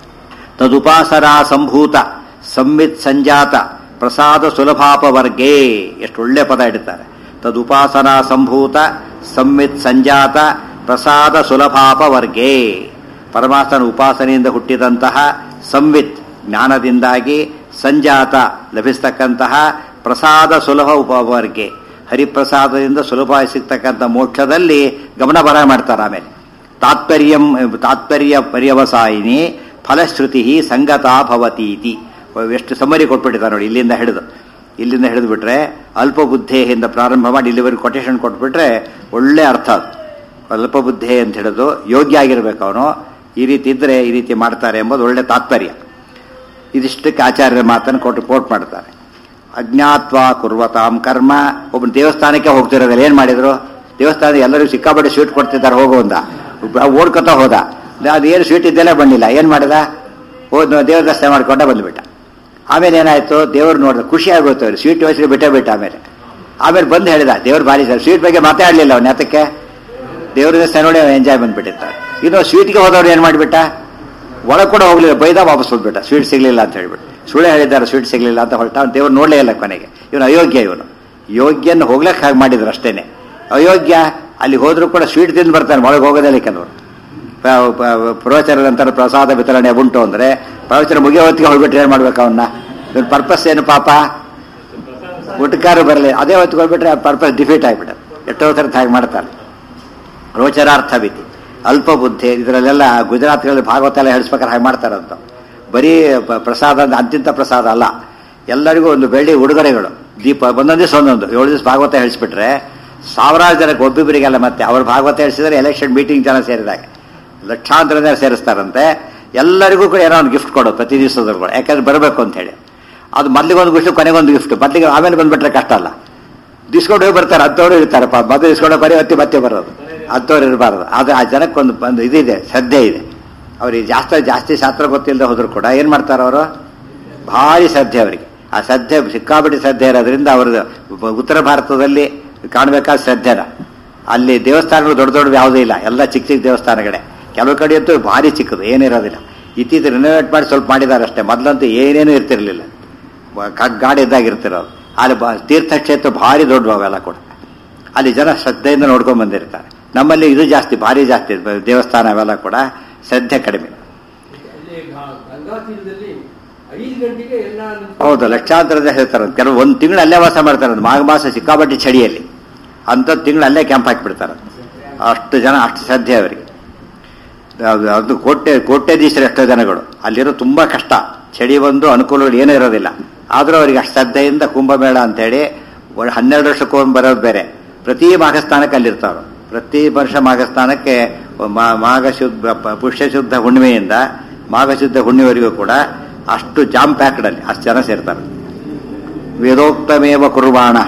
ತದುಪಾಸರಾ ಸಂಭೂತ ಸಂವಿತ್ ಸಂಜಾತ ಪ್ರಸಾದ ಸುಲಭಾಪವರ್ಗೇ ಎಷ್ಟು ಒಳ್ಳೆ ಪದ ಇಡ್ತಾರೆ ತದುಪಾಸನಾ ಸಂಭೂತ ಸಂವಿತ್ ಸಂಜಾತ ಪ್ರಸಾದ ಸುಲಭಾಪವರ್ಗೇ ಪರಮಾತ್ಮನ ಉಪಾಸನೆಯಿಂದ ಹುಟ್ಟಿದಂತಹ ಸಂವಿತ್ ಜ್ಞಾನದಿಂದಾಗಿ ಸಂಜಾತ ಲಭಿಸ್ತಕ್ಕಂತಹ ಪ್ರಸಾದ ಸುಲಭ ಉಪವರ್ಗೆ ಹರಿಪ್ರಸಾದದಿಂದ ಸುಲಭವಾಗಿ ಸಿಗ್ತಕ್ಕಂಥ ಮೋಕ್ಷದಲ್ಲಿ ಗಮನ ಬರ ಮಾಡ್ತಾರೆ ಆಮೇಲೆ ತಾತ್ಪರ್ಯಂ ತಾತ್ಪರ್ಯ ಪರ್ಯವಸಾಯಿನಿ ಫಲಶ್ರುತಿ ಸಂಗತಾ ಭವತೀತಿ ಎಷ್ಟು ಸಮ್ಮರಿ ಕೊಟ್ಬಿಟ್ಟಿದ್ದಾರೆ ನೋಡಿ ಇಲ್ಲಿಂದ ಹಿಡಿದು ಇಲ್ಲಿಂದ ಹಿಡಿದು ಬಿಟ್ರೆ ಅಲ್ಪ ಬುದ್ಧೆಯಿಂದ ಪ್ರಾರಂಭ ಮಾಡಿ ಇಲ್ಲಿವರೆಗೆ ಕೊಟೇಶನ್ ಕೊಟ್ಬಿಟ್ರೆ ಒಳ್ಳೆ ಅರ್ಥ ಅದು ಅಲ್ಪ ಬುದ್ಧೆ ಅಂತ ಹಿಡಿದು ಯೋಗ್ಯ ಆಗಿರ್ಬೇಕು ಅವನು ಈ ರೀತಿ ಇದ್ರೆ ಈ ರೀತಿ ಮಾಡ್ತಾರೆ ಎಂಬುದು ಒಳ್ಳೆ ತಾತ್ಪರ್ಯ ಇದಿಷ್ಟಕ್ಕೆ ಆಚಾರ್ಯರ ಮಾತನ್ನು ಕೊಟ್ಟು ಕೋಟ್ ಮಾಡ್ತಾರೆ ಅಜ್ಞಾತ್ವ ಕುರ್ವತಾಂ ಕರ್ಮ ಒಬ್ಬ ದೇವಸ್ಥಾನಕ್ಕೆ ಹೋಗ್ತಿರೋದಿಲ್ಲ ಏನ್ ಮಾಡಿದ್ರು ದೇವಸ್ಥಾನ ಎಲ್ಲರಿಗೂ ಸಿಕ್ಕಾಪಟ್ಟೆ ಸ್ವೀಟ್ ಕೊಡ್ತಿದ್ದಾರೆ ಹೋಗುವಂದ ಓಡ್ಕೊತಾ ಹೋದ ಅದೇನು ಸ್ವೀಟ್ ಇದ್ದೆಲ್ಲ ಬಂದಿಲ್ಲ ಏನ್ ಮಾಡಿದ ಹೋದ್ ದೇವ್ರ ದರ್ಶನ ಮಾಡ್ಕೊಂಡ ಬಂದ್ಬಿಟ್ಟ ಆಮೇಲೆ ಏನಾಯ್ತು ದೇವ್ರು ನೋಡಿದ ಖುಷಿ ಆಗೋಯ್ತು ಅವ್ರು ಸ್ವೀಟ್ ವಯಸ್ಸಿಗೆ ಬಿಟ್ಟೇ ಬಿಟ್ಟ ಆಮೇಲೆ ಆಮೇಲೆ ಬಂದು ಹೇಳಿದ ದೇವ್ರು ಭಾರಿ ಸರ್ ಸ್ವೀಟ್ ಬಗ್ಗೆ ಮಾತಾಡಲಿಲ್ಲ ಅವ್ನು ಯಾತಕ್ಕೆ ದೇವ್ರ ದರ್ಶನ ನೋಡಿ ಎಂಜಾಯ್ ಬಂದ್ಬಿಟ್ಟಿರ್ತಾರೆ ಇನ್ನು ಸ್ವೀಟ್ಗೆ ಹೋದವ್ರು ಏನು ಮಾಡಿಬಿಟ್ಟ ಒಳಗೆ ಕೂಡ ಹೋಗ್ಲಿಲ್ಲ ಬೈದ ವಾಪಸ್ ಹೋಗ್ಬಿಟ್ಟ ಸ್ವೀಟ್ ಸಿಗ್ಲಿಲ್ಲ ಅಂತ ಹೇಳ್ಬಿಟ್ಟು ಸುಳ್ಳು ಹೇಳಿದ್ದಾರೆ ಸ್ವೀಟ್ ಸಿಗ್ಲಿಲ್ಲ ಅಂತ ಹೊರಟ ಅವ್ನು ದೇವ್ರು ನೋಡಲೇ ಇಲ್ಲ ಕೊನೆಗೆ ಇವನು ಅಯೋಗ್ಯ ಇವನು ಯೋಗ್ಯನ ಹೋಗ್ಲಕ್ಕೆ ಹಾಗೆ ಮಾಡಿದ್ರು ಅಷ್ಟೇನೆ ಅಯೋಗ್ಯ ಅಲ್ಲಿ ಹೋದ್ರೂ ಕೂಡ ಸ್ವೀಟ್ ತಿಂದು ಬರ್ತಾನೆ ಒಳಗೆ ಹೋಗೋದಿಲ್ಲ ಕೆಲವರು ಪ- ಪ- ಪ್ರವಚನ ನಂತರ ಪ್ರಸಾದ ವಿತರಣೆ ಉಂಟು ಅಂದ್ರೆ ಪ್ರವಚನ ಮುಗಿಯೋ ಹೊತ್ತಿಗೆ ಹೋಗ್ಬಿಟ್ರೆ ಏನ್ ಮಾಡ್ಬೇಕು ಅವನ್ನ ಇವನ್ ಪರ್ಪಸ್ ಏನು ಪಾಪ ಊಟಕ್ಕಾರು ಬರಲಿ ಅದೇ ಹೊತ್ತಿಗೆ ಹೋಗ್ಬಿಟ್ರೆ ಪರ್ಪಸ್ ಡಿಫೀಟ್ ಆಗಿಬಿಡ ಎಷ್ಟೋ ಥರದ ಹಾಗೆ ಮಾಡ್ತಾರೆ ರೋಚರಾರ್ಥ ಮಿತಿ ಅಲ್ಪ ಬುದ್ಧಿ ಇದರಲ್ಲೆಲ್ಲ ಗುಜರಾತ್ಗಳಲ್ಲಿ ಭಾಗವತ ಎಲ್ಲ ಹೇಳಿಸ್ಬೇಕಾದ್ರೆ ಹಾಗೆ ಮಾಡ್ತಾರಂತ ಬರೀ ಪ- ಪ್ರಸಾದ ಅಂದ್ರೆ ಅಂತಿಂತ ಪ್ರಸಾದ ಅಲ್ಲ ಎಲ್ಲರಿಗೂ ಒಂದು ಬೆಳ್ಳಿ ಉಡುಗೊರೆಗಳು ದೀಪ ಒಂದೊಂದು ದಿವಸ ಒಂದೊಂದು ಏಳು ದಿವಸ ಭಾಗವತ ಹೇಳಿಸ್ಬಿಟ್ರೆ ಸಾವಿರಾರು ಜನಕ್ಕೆ ಒಬ್ಬೊಬ್ಬರಿಗೆಲ್ಲ ಮತ್ತೆ ಅವ್ರು ಭಾಗವತ ಹೇಳಿಸಿದ್ರೆ ಎಲೆಕ್ಷನ್ ಮೀಟಿಂಗ್ ಜನ ಸೇರಿದಾಗ ಲಕ್ಷಾಂತರ ಜನ ಸೇರಿಸ್ತಾರಂತೆ ಎಲ್ಲರಿಗೂ ಕೂಡ ಏನೋ ಒಂದು ಗಿಫ್ಟ್ ಕೊಡೋದು ಪ್ರತಿ ದಿವಸದವ್ರು ಯಾಕಂದ್ರೆ ಬರಬೇಕು ಅಂತ ಹೇಳಿ ಅದು ಮೊದಲಿಗೊಂದು ಗಿಫ್ಟ್ ಕೊನೆಗೊಂದು ಗಿಫ್ಟ್ ಮೊದಲಿಗೆ ಆಮೇಲೆ ಬಂದ್ಬಿಟ್ರೆ ಕಷ್ಟ ಅಲ್ಲ ದಿಸ್ಕೊಂಡು ಹೋಗಿ ಬರ್ತಾರೆ ಹತ್ತವ್ರು ಇರ್ತಾರೆ ಪಾಪ ಮೊದಲು ಇಸ್ಕೊಂಡು ಬರೀ ಹೊತ್ತಿ ಮತ್ತೆ ಬರೋದು ಹತ್ತವ್ರು ಇರಬಾರ್ದು ಆದ್ರೆ ಆ ಜನಕ್ಕೊಂದು ಒಂದು ಇದಿದೆ ಶ್ರದ್ಧೆ ಇದೆ ಅವ್ರಿಗೆ ಜಾಸ್ತಿ ಜಾಸ್ತಿ ಶಾಸ್ತ್ರ ಗೊತ್ತಿಲ್ಲದೆ ಹೋದ್ರು ಕೂಡ ಏನ್ ಮಾಡ್ತಾರೆ ಅವರು ಭಾರಿ ಶ್ರದ್ಧೆ ಅವರಿಗೆ ಆ ಶ್ರದ್ಧೆ ಸಿಕ್ಕಾಪಟ್ಟೆ ಶ್ರದ್ಧೆ ಇರೋದ್ರಿಂದ ಅವ್ರದ್ದು ಉಪ- ಉತ್ತರ ಭಾರತದಲ್ಲಿ ಕಾಣಬೇಕಾದ ಶ್ರದ್ಧೆನ ಅಲ್ಲಿ ದೇವಸ್ಥಾನಗಳು ದೊಡ್ಡ ದೊಡ್ಡ ಯಾವುದೂ ಇಲ್ಲ ಎಲ್ಲ ಚಿಕ್ಕ ಚಿಕ್ಕ ದೇವಸ್ಥಾನಗಳೇ ಕೆಲವು ಕಡೆ ಅಂತೂ ಭಾರಿ ಚಿಕ್ಕದು ಏನಿರೋದಿಲ್ಲ ಇತ್ತೀಚೆಗೆ ರಿನೋವೇಟ್ ಮಾಡಿ ಸ್ವಲ್ಪ ಮಾಡಿದ್ದಾರೆ ಅಷ್ಟೇ ಮೊದಲಂತೂ ಏನೇನೂ ಇರ್ತಿರ್ಲಿಲ್ಲ ಗ- ಗಾಡಿ ಇದ್ದಾಗ ಇರ್ತಿರೋದು ಅಲ್ಲಿ ಬ- ತೀರ್ಥಕ್ಷೇತ್ರ ಭಾರಿ ದೊಡ್ಡವು ಅವೆಲ್ಲ ಕೂಡ ಅಲ್ಲಿ ಜನ ಶ್ರದ್ಧೆಯಿಂದ ನೋಡ್ಕೊಂಡ್ ಬಂದಿರ್ತಾರೆ ನಮ್ಮಲ್ಲಿ ಇದು ಜಾಸ್ತಿ ಭಾರಿ ಜಾಸ್ತಿ ಬ- ದೇವಸ್ಥಾನ ಅವೆಲ್ಲ ಕೂಡ ಶ್ರದ್ಧೆ ಕಡಿಮೆ ಅಲ್ಲಿ ಗಾ- ಗಂಗಾ ತೀರದಲ್ಲಿ ಐದು ಗಂಟೆಗೆ ಎಲ್ಲ ನಿಂತ್ಕೊಂಡು ಹೌದು ಲಕ್ಷಾಂತರ ಜನ ಹೇಳ್ತಾರೆ ಕೆಲವು ಒಂದು ತಿಂಗಳು ಅಲ್ಲೇ ವಾಸ ಮಾಡ್ತಾರೆ ಮಾಘ ಮಾಸ ಸಿಕ್ಕಾಪಟ್ಟೆ ಚಳಿಯಲ್ಲಿ ಅಂಥ ತಿಂಗಳು ಅಲ್ಲೇ ಕ್ಯಾಂಪ್ ಹಾಕಿಬಿಡ್ತಾರೆ ಅಷ್ಟು ಜನ ಅಷ್ಟು ಶ್ರದ್ಧೆ ಅವರಿಗೆ ಅದು- ಅದು ಕೋಟೆ ಕೋಟ್ಯಾಧೀಶರು ಎಷ್ಟೋ ಜನಗಳು ಅಲ್ಲಿರೋ ತುಂಬಾ ಕಷ್ಟ ಚಳಿ ಒಂದು ಅನುಕೂಲಗಳು ಏನೂ ಇರೋದಿಲ್ಲ ಆದರೂ ಅವರಿಗೆ ಅಷ್ಟು ಶ್ರದ್ಧೆಯಿಂದ ಕುಂಭಮೇಳ ಅಂತೇಳಿ ಒಳ್ಳೆ ಹನ್ನೆರಡು ವರ್ಷಕ್ಕೊಮ್ಮೆ ಬರೋದು ಬೇರೆ ಪ್ರತಿ ಮಾಘಸ್ಥಾನಕ್ಕೆ ಅಲ್ಲಿರ್ತಾವೆ ಪ್ರತಿ ವರ್ಷ ಮಾಘಸ್ಥಾನಕ್ಕೆ ಮಾ- ಮಾಘ ಶುದ್ಧ ಪ- ಪುಷ್ಯ ಶುದ್ಧ ಹುಣ್ಣಿಮೆಯಿಂದ ಮಾಘ ಶುದ್ಧ ಹುಣ್ಣಿಮೆವರೆಗೂ ಕೂಡ ಅಷ್ಟು ಜಾಮ್ ಪ್ಯಾಕ್ಡ್ ಅಲ್ಲಿ ಅಷ್ಟು ಜನ ಸೇರ್ತಾರೆ ವೇದೋಕ್ತಮೇವ ಕುರ್ವಾಣ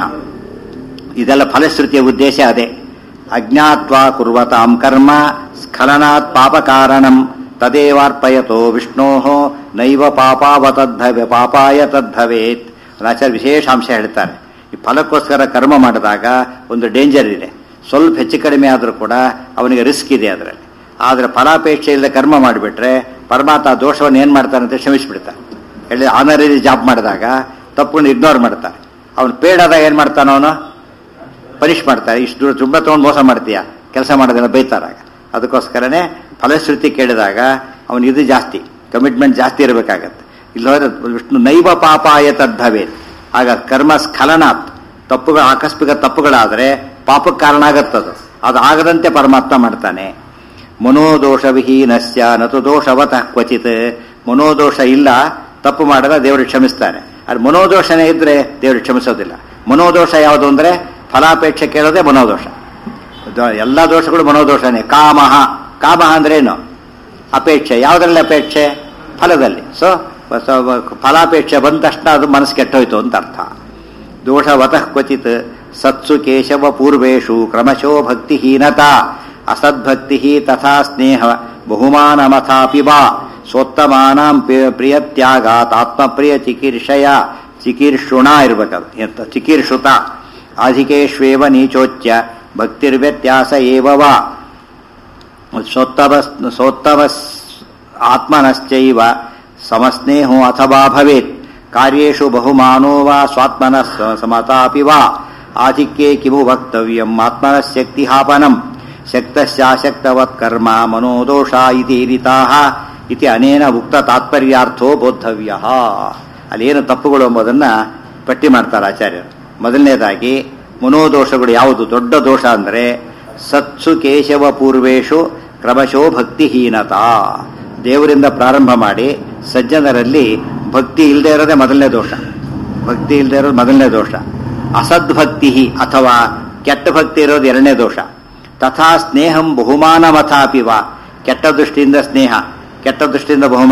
ಇದೆಲ್ಲ ಫಲಶ್ರುತಿಯ ಉದ್ದೇಶ ಅದೇ ಅಜ್ಞಾತ್ವಾ ಕುರ್ವತಾಂ ಕರ್ಮ ಸ್ಖಲನಾತ್ ಪಾಪ ಕಾರಣಂ ತದೇವಾರ್ಪಯತೋ ವಿಷ್ಣೋ ನೈವ ಪಾಪಾವತದ್ಭವೆ ಪಾಪಾಯ ತದ್ಭವೇತ್ ಆಚಾರ್ಯ ವಿಶೇಷಾಂಶ ಹೇಳ್ತಾರೆ ಈ ಫಲಕ್ಕೋಸ್ಕರ ಕರ್ಮ ಮಾಡಿದಾಗ ಒಂದು ಡೇಂಜರ್ ಇದೆ ಸ್ವಲ್ಪ ಹೆಚ್ಚು ಕಡಿಮೆ ಆದರೂ ಕೂಡ ಅವನಿಗೆ ರಿಸ್ಕ್ ಇದೆ ಅದರಲ್ಲಿ ಆದರೆ ಫಲಾಪೇಕ್ಷೆ ಇಲ್ಲದೆ ಕರ್ಮ ಮಾಡಿಬಿಟ್ರೆ ಪರಮಾತ್ಮ ಆ ದೋಷವನ್ನು ಏನು ಮಾಡ್ತಾನೆ ಅಂತ ಕ್ಷಮಿಸಿಬಿಡ್ತಾನೆ ಹೇಳಿ ಆನರರಿ ಜಾಬ್ ಮಾಡಿದಾಗ ತಪ್ಪನ್ನು ಇಗ್ನೋರ್ ಮಾಡ್ತಾನೆ ಅವನು ಪೇಡ್ ಆದಾಗ ಏನು ಮಾಡ್ತಾನ ಅವನು ಪನಿಷ್ ಮಾಡ್ತಾರೆ ಇಷ್ಟು ದೂರ ತುಂಬ ತೊಗೊಂಡು ಮೋಸ ಮಾಡ್ತೀಯ ಕೆಲಸ ಮಾಡೋದನ್ನ ಬೈತಾರಾಗ ಅದಕ್ಕೋಸ್ಕರನೇ ಫಲಶ್ರುತಿ ಕೇಳಿದಾಗ ಅವನು ಇದು ಜಾಸ್ತಿ ಕಮಿಟ್ಮೆಂಟ್ ಜಾಸ್ತಿ ಇರಬೇಕಾಗತ್ತೆ ಇಲ್ಲಿ ಹೋದ್ರೆ ವಿಷ್ಣು ನೈವ ಪಾಪಾಯ ತದ್ಭವೇ ಆಗ ಕರ್ಮ ಸ್ಖಲನಾತ್ ತಪ್ಪುಗಳು ಆಕಸ್ಮಿಕ ತಪ್ಪುಗಳಾದರೆ ಪಾಪಕ್ಕೆ ಕಾರಣ ಆಗತ್ತದು ಅದು ಆಗದಂತೆ ಪರಮಾತ್ಮ ಮಾಡ್ತಾನೆ ಮನೋದೋಷ ವಿಹೀನಸ್ಯ ನತು ದೋಷವತಃ ಕ್ವಚಿತ್ ಮನೋದೋಷ ಇಲ್ಲ ತಪ್ಪು ಮಾಡಿದ್ರೆ ದೇವರು ಕ್ಷಮಿಸ್ತಾನೆ ಅದು ಮನೋದೋಷನೇ ಇದ್ರೆ ದೇವರು ಕ್ಷಮಿಸೋದಿಲ್ಲ ಮನೋದೋಷ ಯಾವುದು ಅಂದ್ರೆ ಫಲಾಪೇಕ್ಷೆ ಕೇಳೋದೇ ಮನೋದೋಷ ದೋ- ಎಲ್ಲ ದೋಷಗಳು ಮನೋದೋಷನೇ ಕಾಮಹ ಕಾಮಹ ಅಂದ್ರೆ ಏನು ಅಪೇಕ್ಷೆ ಯಾವುದ್ರಲ್ಲಿ ಅಪೇಕ್ಷೆ ಫಲದಲ್ಲಿ ಸೊ ಫಲಾಪೇಕ್ಷೆ ಬಂದ ತಕ್ಷಣ ಅದು ಮನಸ್ಸು ಕೆಟ್ಟೋಯ್ತು ಅಂತ ಅರ್ಥ ದೋಷವತಃ ಕ್ವಚಿತ್ ಸತ್ಸು ಕೇಶವ ಪೂರ್ವೇಶು ಕ್ರಮಶೋ ಭಕ್ತಿಹೀನತಾ ಅಸದ್ಭಕ್ತಿ ತಥಾ ಸ್ನೇಹ ಬಹುಮಾನಮಥಾಪಿ ವಾ ಸ್ವೋತ್ತಮಾನಾಂ ಪ್ರಿಯ- ಪ್ರಿಯತ್ಯಾಗಾತ್ ಆತ್ಮಪ್ರಿಯ ಚಿಕೀರ್ಷಯ ಚಿಕೀರ್ಷುಣ ಇರ್ಬೇಕದು ಎಂತ ಚಿಕೀರ್ಷುತ ಅಧಿಕೇಶ್ವೇವ ನೀಚೋಚ್ಯ ಭಕ್ತಿರ್ವ್ಯತ್ಯಾಸ ಏವ ವಾ ಸೋತ್ತಮ ಸೋತ್ತಮ ಆತ್ಮನಶ್ಚೈವ ಸಮಸ್ನೇಹೋ ಅಥವಾ ಭವೇತ್ ಕಾರ್ಯೇಷು ಬಹುಮಾನೋ ವಾ ಸ್ವಾತ್ಮನ ಸಮತಾಪಿ ವಾ ಆಧಿಕ್ಯೆ ಕಿಮು ವಕ್ತವ್ಯಂ ಆತ್ಮನಶಕ್ತಿಹಾಪನಂ ಶಕ್ತಶ್ಚಾಶಕ್ತವತ್ ಕರ್ಮ ಮನೋದೋಷ ಇತಿ ಇರಿತಾಹ ಇತಿ ಅನೇನ ಉಕ್ತ ತಾತ್ಪರ್ಯಾರ್ಥೋ ಬೋದ್ಧವ್ಯ ಅಲ್ಲೇನು ತಪ್ಪುಗಳು ಎಂಬುದನ್ನ ಪಟ್ಟಿ ಮಾಡ್ತಾರೆ ಆಚಾರ್ಯರು ಮೊದಲನೇದಾಗಿ ಮನೋದೋಷಗಳು ಯಾವುದು ದೊಡ್ಡ ದೋಷ ಅಂದರೆ ಸತ್ಸು ಕೇಶವ ಪೂರ್ವೇಶು ಕ್ರಮಶೋ ಭಕ್ತಿಹೀನತಾ ದೇವರಿಂದ ಪ್ರಾರಂಭ ಮಾಡಿ ಸಜ್ಜನರಲ್ಲಿ ಭಕ್ತಿ ಇಲ್ಲದೆ ಇರೋದೇ ಮೊದಲನೇ ದೋಷ ಭಕ್ತಿ ಇಲ್ಲದೆ ಇರೋದು ಮೊದಲನೇ ದೋಷ ಅಸದ್ಭಕ್ತಿ ಅಥವಾ ಕೆಟ್ಟ ಭಕ್ತಿ ಇರೋದು ಎರಡನೇ ದೋಷ ತಥಾ ಸ್ನೇಹಂ ಬಹುಮಾನ ಮಥಾಪಿ ವಾ ಕೆಟ್ಟ ದೃಷ್ಟಿಯಿಂದ ಸ್ನೇಹ ಕೆಟ್ಟ ದೃಷ್ಟಿಯಿಂದ ಬಹುಮಾನ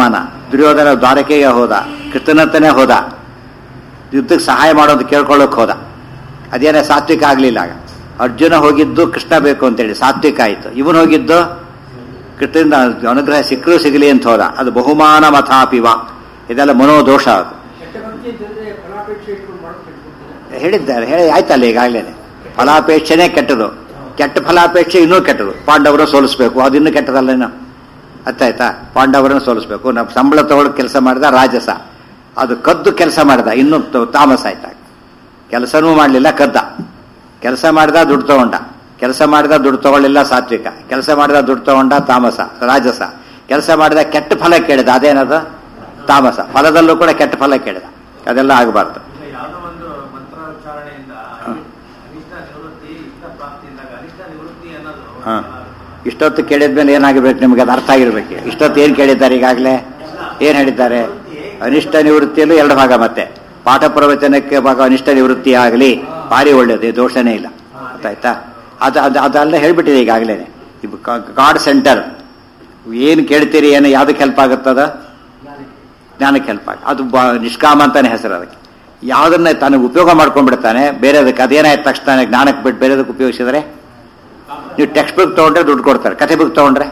ದುರ್ಯೋಧನ ದ್ವಾರಕೆಗೆ ಹೋದ ಕೃಷ್ಣನಂತನೇ ಹೋದ ಯುದ್ಧಕ್ಕೆ ಸಹಾಯ ಮಾಡೋದು ಕೇಳ್ಕೊಳ್ಳೋಕೆ ಹೋದ ಅದೇನೇ ಸಾತ್ವಿಕ ಆಗಲಿಲ್ಲ ಆಗ ಅರ್ಜುನ ಹೋಗಿದ್ದು ಕೃಷ್ಣ ಬೇಕು ಅಂತೇಳಿ ಸಾತ್ವಿಕ ಆಯಿತು ಇವನು ಹೋಗಿದ್ದು ಕೃಷ್ಣದಿಂದ ಅನುಗ್ರಹ ಸಿಕ್ಕರೂ ಸಿಗಲಿ ಅಂತ ಹೋದ ಅದು ಬಹುಮಾನ ಮಥಾಪಿವ ಇದೆಲ್ಲ ಮನೋದೋಷ ಅದು ಕೆಟ್ಟ ಭಕ್ತಿ ಅಂತಂದ್ರೆ ಫಲಾಪೇಕ್ಷೆ ಇಟ್ಕೊಂಡು ಮಾಡೋದು ಕೆಟ್ಬಿಡ್ತಾರೆ ಹೇಳಿದ್ದಾರೆ ಹೇಳಿ ಆಯ್ತಲ್ಲ ಈಗಾಗಲೇ ಫಲಾಪೇಕ್ಷೆನೇ ಕೆಟ್ಟದು ಕೆಟ್ಟ ಫಲಾಪೇಕ್ಷೆ ಇನ್ನೂ ಕೆಟ್ಟದು ಪಾಂಡವರ ಸೋಲಿಸ್ಬೇಕು ಅದು ಇನ್ನೂ ಕೆಟ್ಟದಲ್ಲೇನೋ ಅರ್ಥ ಆಯ್ತಾ ಪಾಂಡವರನ್ನು ಸೋಲಿಸ್ಬೇಕು ನಾವು ಸಂಬಳ ತಗೊಳ್ಳೋ ಕೆಲಸ ಮಾಡಿದ ರಾಜಸ ಅದು ಕದ್ದು ಕೆಲಸ ಮಾಡಿದ ಇನ್ನೂ ತ- ತಾಮಸ ಆಯ್ತಾ ಕೆಲಸನೂ ಮಾಡಲಿಲ್ಲ ಕದ್ದ ಕೆಲಸ ಮಾಡಿದ ದುಡ್ಡು ತಗೊಂಡ ಕೆಲಸ ಮಾಡಿದ ದುಡ್ಡು ತಗೊಳ್ಳಿಲ್ಲ ಸಾತ್ವಿಕ ಕೆಲಸ ಮಾಡಿದ ದುಡ್ಡು ತಗೊಂಡ ತಾಮಸ ರಾಜಸ ಕೆಲಸ ಮಾಡಿದ ಕೆಟ್ಟ ಫಲ ಕೇಳಿದ ಅದೇನದು ತಾಮಸ ಫಲದಲ್ಲೂ ಕೂಡ ಕೆಟ್ಟ ಫಲ ಕೇಳಿದ ಅದೆಲ್ಲ ಆಗಬಾರ್ದು ಈಗ ಯಾವುದೋ ಒಂದು ಮಂತ್ರೋಚ್ಚಾರಣೆಯಿಂದ ಅನಿಷ್ಟ ನಿವೃತ್ತಿ ಇಷ್ಟ ಪ್ರಾಪ್ತಿಯಿಂದಾಗ ಅನಿಷ್ಟ ನಿವೃತ್ತಿ ಅನ್ನೋದು ಹಾ. ಇಷ್ಟೊತ್ತು ಕೇಳಿದ್ಮೇಲೆ ಏನಾಗಿರ್ಬೇಕು ನಿಮಗೆ ಅದು ಅರ್ಥ ಆಗಿರ್ಬೇಕು ಇಷ್ಟೊತ್ತು ಏನು ಕೇಳಿದ್ದಾರೆ ಈಗಾಗಲೇ ಏನು ಹೇಳಿದ್ದಾರೆ ಅನಿಷ್ಟ ನಿವೃತ್ತಿಯಲ್ಲೂ ಎರಡು ಭಾಗ ಮತ್ತೆ ಪಾಠ ಪ್ರವಚನಕ್ಕೆ ಭಾಗ ಅನಿಷ್ಟ ನಿವೃತ್ತಿ ಆಗಲಿ ಭಾರಿ ಒಳ್ಳೇದು ಇದು ದೋಷನೇ ಇಲ್ಲ ಗೊತ್ತಾಯ್ತಾ ಅದು ಅದು ಅದೆಲ್ಲ ಹೇಳ್ಬಿಟ್ಟಿದೆ ಈಗಾಗಲೇ ಗಾಡ್ ಸೆಂಟರ್ ಏನು ಕೇಳ್ತೀರಿ ಏನು ಯಾವುದಕ್ಕೆ ಹೆಲ್ಪ್ ಆಗುತ್ತದ ಜ್ಞಾನಕ್ಕೆ ಹೆಲ್ಪ್ ಆಗ ಅದು ಬ ನಿಷ್ಕಾಮ ಅಂತಾನೆ ಹೆಸರು ಅದಕ್ಕೆ ಯಾವುದನ್ನ ತನಗೆ ಉಪಯೋಗ ಮಾಡ್ಕೊಂಡ್ಬಿಡ್ತಾನೆ ಬೇರೆದಕ್ಕೆ ಅದೇನಾಯ್ತು ತಕ್ಷಣ ಜ್ಞಾನಕ್ಕೆ ಬಿಟ್ಟು ಬೇರೆದಕ್ಕೆ ಉಪಯೋಗಿಸಿದ್ರೆ ನೀವು ಟೆಕ್ಸ್ಟ್ ಬುಕ್ ತೊಗೊಂಡ್ರೆ ದುಡ್ಡು ಕೊಡ್ತಾರೆ ಕತೆ ಬುಕ್ ತೊಗೊಂಡ್ರೆ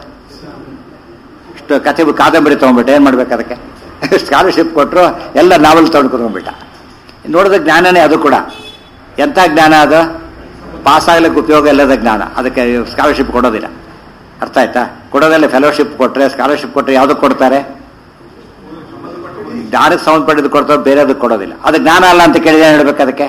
ಇಷ್ಟು ಕತೆ ಬುಕ್ ಕಾದಂಬರಿ ತೊಗೊಂಡ್ಬಿಟ್ಟು ಏನು ಮಾಡ್ಬೇಕು ಅದಕ್ಕೆ ಸ್ಕಾಲರ್ಶಿಪ್ ಕೊಟ್ಟರು ಎಲ್ಲ ನಾವೆಲ್ ತೊಗೊಂಡು ಕುತ್ಕೊಂಡ್ಬಿಟ್ಟ ನೋಡಿದ ಜ್ಞಾನನೇ ಅದು ಕೂಡ ಎಂಥ ಜ್ಞಾನ ಅದು ಪಾಸ್ ಆಗ್ಲಿಕ್ಕೆ ಉಪಯೋಗ ಇಲ್ಲದ ಜ್ಞಾನ ಅದಕ್ಕೆ ಸ್ಕಾಲರ್ಶಿಪ್ ಕೊಡೋದಿಲ್ಲ ಅರ್ಥ ಆಯ್ತಾ ಕೊಡೋದಲ್ಲ ಫೆಲೋಶಿಪ್ ಕೊಟ್ಟರೆ ಸ್ಕಾಲರ್ಶಿಪ್ ಕೊಟ್ಟರೆ ಯಾವುದಕ್ಕೆ ಕೊಡ್ತಾರೆ ಜ್ಞಾನಕ್ಕೆ ಸಂಬಂಧಪಟ್ಟಿದ್ದು ಕೊಡ್ತಾರೆ ಬೇರೆದಕ್ಕೆ ಕೊಡೋದಿಲ್ಲ ಅದು ಜ್ಞಾನ ಅಲ್ಲ ಅಂತ ಕೇಳಿದ್ರೆ ಏನು ಹೇಳ್ಬೇಕು ಅದಕ್ಕೆ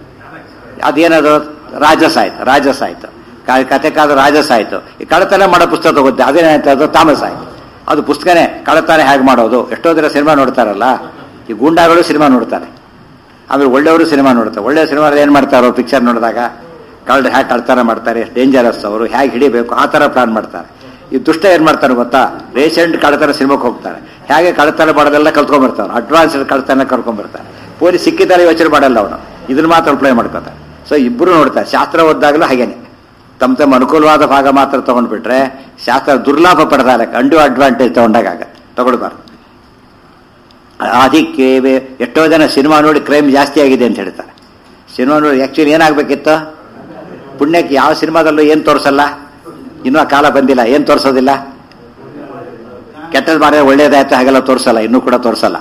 ಅದೇನದು ರಾಜಸ ಆಯ್ತು ರಾಜಸ ಆಯ್ತು ಕ- ಕತೆ ಕಾದ ರಾಜಸ ಆಯ್ತು ಈ ಕಳತನ ಮಾಡೋ ಪುಸ್ತಕ ತಗೋತೆ ಅದೇನಾಯ್ತು ಅದು ತಾಮಸ ಆಯ್ತು ಅದು ಪುಸ್ತಕನೇ ಕಳತನ ಹೇಗೆ ಮಾಡೋದು ಎಷ್ಟೋ ದಿನ ಸಿನಿಮಾ ನೋಡ್ತಾರಲ್ಲ ಈ ಗೂಂಡಾಗಳು ಸಿನಿಮಾ ನೋಡ್ತಾರೆ ಆಮೇಲೆ ಒಳ್ಳೆಯವರು ಸಿನಿಮಾ ನೋಡ್ತಾರೆ ಒಳ್ಳೆಯ ಸಿನಿಮಾ ಏನು ಮಾಡ್ತಾರೋ ಪಿಕ್ಚರ್ ನೋಡಿದಾಗ ಕಳ್ಳ ಹೇಗೆ ಕಳ್ತನ ಮಾಡ್ತಾರೆ ಡೇಂಜರಸ್ ಅವರು ಹೇಗೆ ಹಿಡಿಬೇಕು ಆ ಥರ ಪ್ಲಾನ್ ಮಾಡ್ತಾರೆ ಈ ದುಷ್ಟ ಏನು ಮಾಡ್ತಾರೆ ಗೊತ್ತಾ ರೇಷೆಂಟ್ ಕಳ್ತನ ಸಿನಿಮಾಕ್ಕೆ ಹೋಗ್ತಾರೆ ಹೇಗೆ ಕಳ್ತನ ಮಾಡೋದೆಲ್ಲ ಕಲ್ತ್ಕೊಂಡ್ಬರ್ತಾರೆ ಅಡ್ವಾನ್ಸ್ ಕಳ್ತನ ಕರ್ಕೊಂಡ್ಬರ್ತಾರೆ ಪೊಲೀಸ್ ಸಿಕ್ಕಿದ್ದಾರೆ ಯೋಚನೆ ಮಾಡಲ್ಲ ಅವನು ಇದನ್ನ ಮಾತ್ರ ಅಪ್ಲೈ ಮಾಡ್ಕೋತಾರೆ ಸೊ ಇಬ್ಬರು ನೋಡ್ತಾರೆ ಶಾಸ್ತ್ರ ಓದ್ದಾಗಲೂ ಹಾಗೇನೆ ತಮ್ಮ ತಮ್ಮ ಅನುಕೂಲವಾದ ಭಾಗ ಮಾತ್ರ ತಗೊಂಡ್ಬಿಟ್ರೆ ಶಾಸ್ತ್ರ ದುರ್ಲಾಭ ಪಡೆದಾರ ಅಂಡು ಅಡ್ವಾಂಟೇಜ್ ತಗೊಂಡಾಗ ಆಗತ್ತೆ ತಗೊಳ್ಬಾರ್ದು ಅದಕ್ಕೆ ವೇ- ಎಷ್ಟೋ ಜನ ಸಿನಿಮಾ ನೋಡಿ ಕ್ರೈಮ್ ಜಾಸ್ತಿ ಆಗಿದೆ ಅಂತ ಹೇಳ್ತಾರೆ ಸಿನಿಮಾ ನೋಡಿ ಆ್ಯಕ್ಚುಲಿ ಏನಾಗಬೇಕಿತ್ತು ಪುಣ್ಯಕ್ಕೆ ಯಾವ ಸಿನಿಮಾದಲ್ಲೂ ಏನು ತೋರಿಸಲ್ಲ ಇನ್ನೂ ಆ ಕಾಲ ಬಂದಿಲ್ಲ ಏನು ತೋರಿಸೋದಿಲ್ಲ ಕೆಟ್ಟದ್ದು ಮಾಡಿದ್ರೆ ಒಳ್ಳೇದಾಯ್ತು ಹಾಗೆಲ್ಲ ತೋರಿಸಲ್ಲ ಇನ್ನೂ ಕೂಡ ತೋರಿಸಲ್ಲ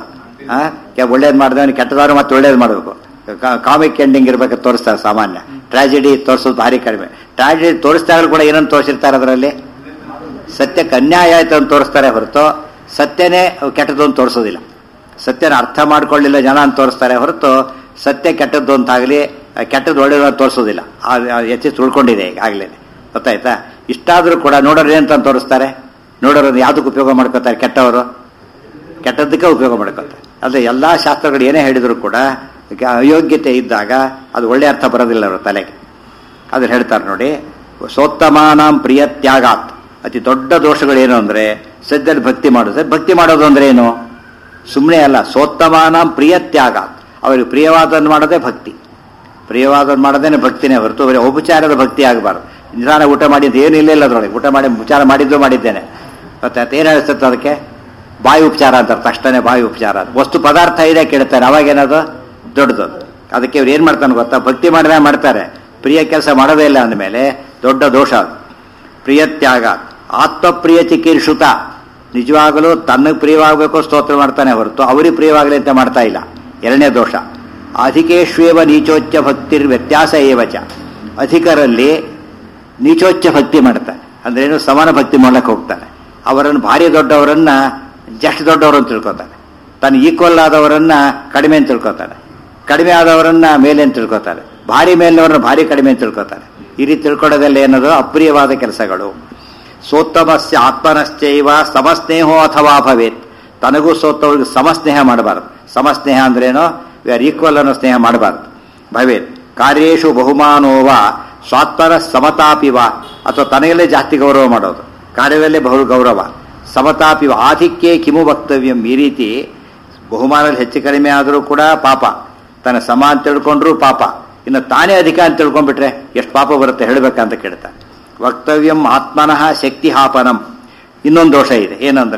ಒಳ್ಳೇದು ಮಾಡಿದವನು ಕೆಟ್ಟದಾದ್ರು ಮತ್ತೆ ಒಳ್ಳೇದು ಮಾಡಬೇಕು ಕಾಮಿಕ್ ಎಂಡಿಂಗ್ ಇರ್ಬೇಕು ತೋರಿಸ್ತಾರೆ ಸಾಮಾನ್ಯ ಟ್ರಾಜಿಡಿ ತೋರಿಸೋದು ಭಾರಿ ಕಡಿಮೆ ಟ್ರಾಜಿಡಿ ತೋರಿಸಿದಾಗಲೂ ಕೂಡ ಏನನ್ನು ತೋರಿಸಿರ್ತಾರೆ ಅದರಲ್ಲಿ ಸತ್ಯಕ್ಕೆ ಅನ್ಯಾಯ ಆಯ್ತು ಅಂತ ತೋರಿಸ್ತಾರೆ ಹೊರತು ಸತ್ಯನೇ ಕೆಟ್ಟದ್ದು ಅಂತ ತೋರಿಸೋದಿಲ್ಲ ಸತ್ಯನ ಅರ್ಥ ಮಾಡ್ಕೊಳ್ಳಿಲ್ಲ ಜನ ಅಂತ ತೋರಿಸ್ತಾರೆ ಹೊರತು ಸತ್ಯ ಕೆಟ್ಟದ್ದು ಅಂತಾಗಲಿ ಕೆಟ್ಟದ್ದು ಒಳ್ಳೇದು ಅಂತ ತೋರಿಸೋದಿಲ್ಲ ಹೆಚ್ಚು ತಿಳ್ಕೊಂಡಿದೆ ಈಗಾಗಲೇ ಗೊತ್ತಾಯ್ತಾ ಇಷ್ಟಾದರೂ ಕೂಡ ನೋಡೋರು ಏನಂತ ತೋರಿಸ್ತಾರೆ ನೋಡೋರು ಯಾವುದಕ್ಕೆ ಉಪಯೋಗ ಮಾಡ್ಕೋತಾರೆ ಕೆಟ್ಟವರು ಕೆಟ್ಟದ್ದಕ್ಕೆ ಉಪಯೋಗ ಮಾಡ್ಕೋತಾರೆ ಅಂದರೆ ಎಲ್ಲ ಶಾಸ್ತ್ರಗಳು ಏನೇ ಹೇಳಿದ್ರು ಕೂಡ ಈಗ ಅಯೋಗ್ಯತೆ ಇದ್ದಾಗ ಅದು ಒಳ್ಳೆ ಅರ್ಥ ಬರೋದಿಲ್ಲ ಅವ್ರ ತಲೆಗೆ ಅದನ್ನ ಹೇಳ್ತಾರೆ ನೋಡಿ ಸೋತ್ತಮಾನಾಂ ಪ್ರಿಯ ತ್ಯಾಗಾತ್ ಅತಿ ದೊಡ್ಡ ದೋಷಗಳೇನು ಅಂದರೆ ಸದ್ಯದಲ್ಲಿ ಭಕ್ತಿ ಮಾಡೋದು ಸರ್ ಭಕ್ತಿ ಮಾಡೋದು ಅಂದ್ರೆ ಏನು ಸುಮ್ಮನೆ ಅಲ್ಲ ಸೋತ್ತಮಾನಾಂ ಪ್ರಿಯ ತ್ಯಾಗಾತ್ ಅವರಿಗೆ ಪ್ರಿಯವಾದನ್ನು ಮಾಡೋದೇ ಭಕ್ತಿ ಪ್ರಿಯವಾದನ್ನು ಮಾಡೋದೇನೆ ಭಕ್ತಿನೇ ಹೊರತು ಬರೀ ಉಪಚಾರದ ಭಕ್ತಿ ಆಗಬಾರ್ದು ನಿಧಾನ ಊಟ ಮಾಡಿದ್ದು ಏನು ಇಲ್ಲ ಇಲ್ಲ ಅದರೊಳಗೆ ಊಟ ಮಾಡಿ ಉಪಚಾರ ಮಾಡಿದ್ದು ಮಾಡಿದ್ದೇನೆ ಮತ್ತೆ ಏನು ಹೇಳ್ತಿತ್ತು ಅದಕ್ಕೆ ಬಾಯಿ ಉಪಚಾರ ಅಂತಾರೆ ತಕ್ಷಣ ಬಾಯಿ ಉಪಚಾರ ಅಂತ. ವಸ್ತು ಪದಾರ್ಥ ಇದೆ ಕೇಳ್ತಾರೆ ಅವಾಗೇನದು ದೊಡ್ಡದು ಅದಕ್ಕೆ ಇವ್ರು ಏನು ಮಾಡ್ತಾನೆ ಗೊತ್ತಾ ಭಕ್ತಿ ಮಾಡಿದ್ರೆ ಮಾಡ್ತಾರೆ ಪ್ರಿಯ ಕೆಲಸ ಮಾಡೋದೇ ಇಲ್ಲ ಅಂದಮೇಲೆ ದೊಡ್ಡ ದೋಷ ಅದು ಪ್ರಿಯ ತ್ಯಾಗ ಆತ್ಮಪ್ರಿಯ ಚಿಕೀರ್ಷುತ ನಿಜವಾಗಲೂ ತನ್ನಗೆ ಪ್ರಿಯವಾಗಬೇಕು ಸ್ತೋತ್ರ ಮಾಡ್ತಾನೆ ಹೊರತು ಅವರಿಗೆ ಪ್ರಿಯವಾಗಲಿ ಅಂತ ಮಾಡ್ತಾ ಇಲ್ಲ ಎರಡನೇ ದೋಷ ಅಧಿಕೇಶ್ವೇವ ನೀಚೋಚ್ಚ ಭಕ್ತಿರ್ ವ್ಯತ್ಯಾಸ ಏವಚ ಅಧಿಕರಲ್ಲಿ ನೀಚೋಚ್ಚ ಭಕ್ತಿ ಮಾಡ್ತಾನೆ ಅಂದ್ರೆ ಏನು ಸಮಾನ ಭಕ್ತಿ ಮಾಡಕ್ಕೆ ಹೋಗ್ತಾನೆ ಅವರನ್ನು ಭಾರಿ ದೊಡ್ಡವರನ್ನ ಜಸ್ಟ್ ದೊಡ್ಡವರು ಅಂತ ತಿಳ್ಕೊತಾನೆ ತಾನು ಈಕ್ವಲ್ ಆದವರನ್ನ ಕಡಿಮೆ ಅಂತ ತಿಳ್ಕೊತಾನೆ ಕಡಿಮೆ ಆದವರನ್ನ ಮೇಲೆ ಅಂತ ತಿಳ್ಕೊತಾರೆ ಭಾರಿ ಮೇಲಿನವ್ರನ್ನ ಭಾರಿ ಕಡಿಮೆ ಅಂತ ತಿಳ್ಕೊತಾರೆ ಈ ರೀತಿ ತಿಳ್ಕೊಳ್ಳೋದೆಲ್ಲ ಏನದು ಅಪ್ರಿಯವಾದ ಕೆಲಸಗಳು ಸೋತ್ತಮಸ್ಯ ಆತ್ಮನಶ್ಚೈವ ಸಮಸ್ನೇಹೋ ಅಥವಾ ಭವೇತ್ ತನಗೂ ಸೋತ್ತವ್ರಿಗೆ ಸಮಸ್ನೇಹ ಮಾಡಬಾರದು ಸಮಸ್ನೇಹ ಅಂದ್ರೇನೋ ವಿ ಆರ್ ಈಕ್ವಲ್ ಅನ್ನೋ ಸ್ನೇಹ ಮಾಡಬಾರದು ಭವೇತ್ ಕಾರ್ಯೇಶು ಬಹುಮಾನೋವ ಸ್ವಾತ್ಮನ ಸಮತಾಪಿವ ಅಥವಾ ತನಗಲ್ಲೇ ಜಾಸ್ತಿ ಗೌರವ ಮಾಡೋದು ಕಾರ್ಯದಲ್ಲೇ ಬಹು ಗೌರವ ಸಮತಾಪಿವ ಆಧಿಕ್ಯೇ ಕಿಮು ವಕ್ತವ್ಯಂ ಈ ರೀತಿ ಬಹುಮಾನದಲ್ಲಿ ಹೆಚ್ಚು ಕಡಿಮೆ ಆದರೂ ಕೂಡ ಪಾಪ ತನ್ನ ಸಮ ಅಂತ ತಿಳ್ಕೊಂಡ್ರೂ ಪಾಪ ಇನ್ನು ತಾನೇ ಅಧಿಕ ಅಂತ ತಿಳ್ಕೊಂಡ್ಬಿಟ್ರೆ ಎಷ್ಟು ಪಾಪ ಬರುತ್ತೆ ಹೇಳಬೇಕಂತ ಕೇಳ್ತಾನೆ ವಕ್ತವ್ಯಂ ಆತ್ಮನಃ ಶಕ್ತಿ ಹಾಪನಂ ಇನ್ನೊಂದು ದೋಷ ಇದೆ ಏನಂದ್ರೆ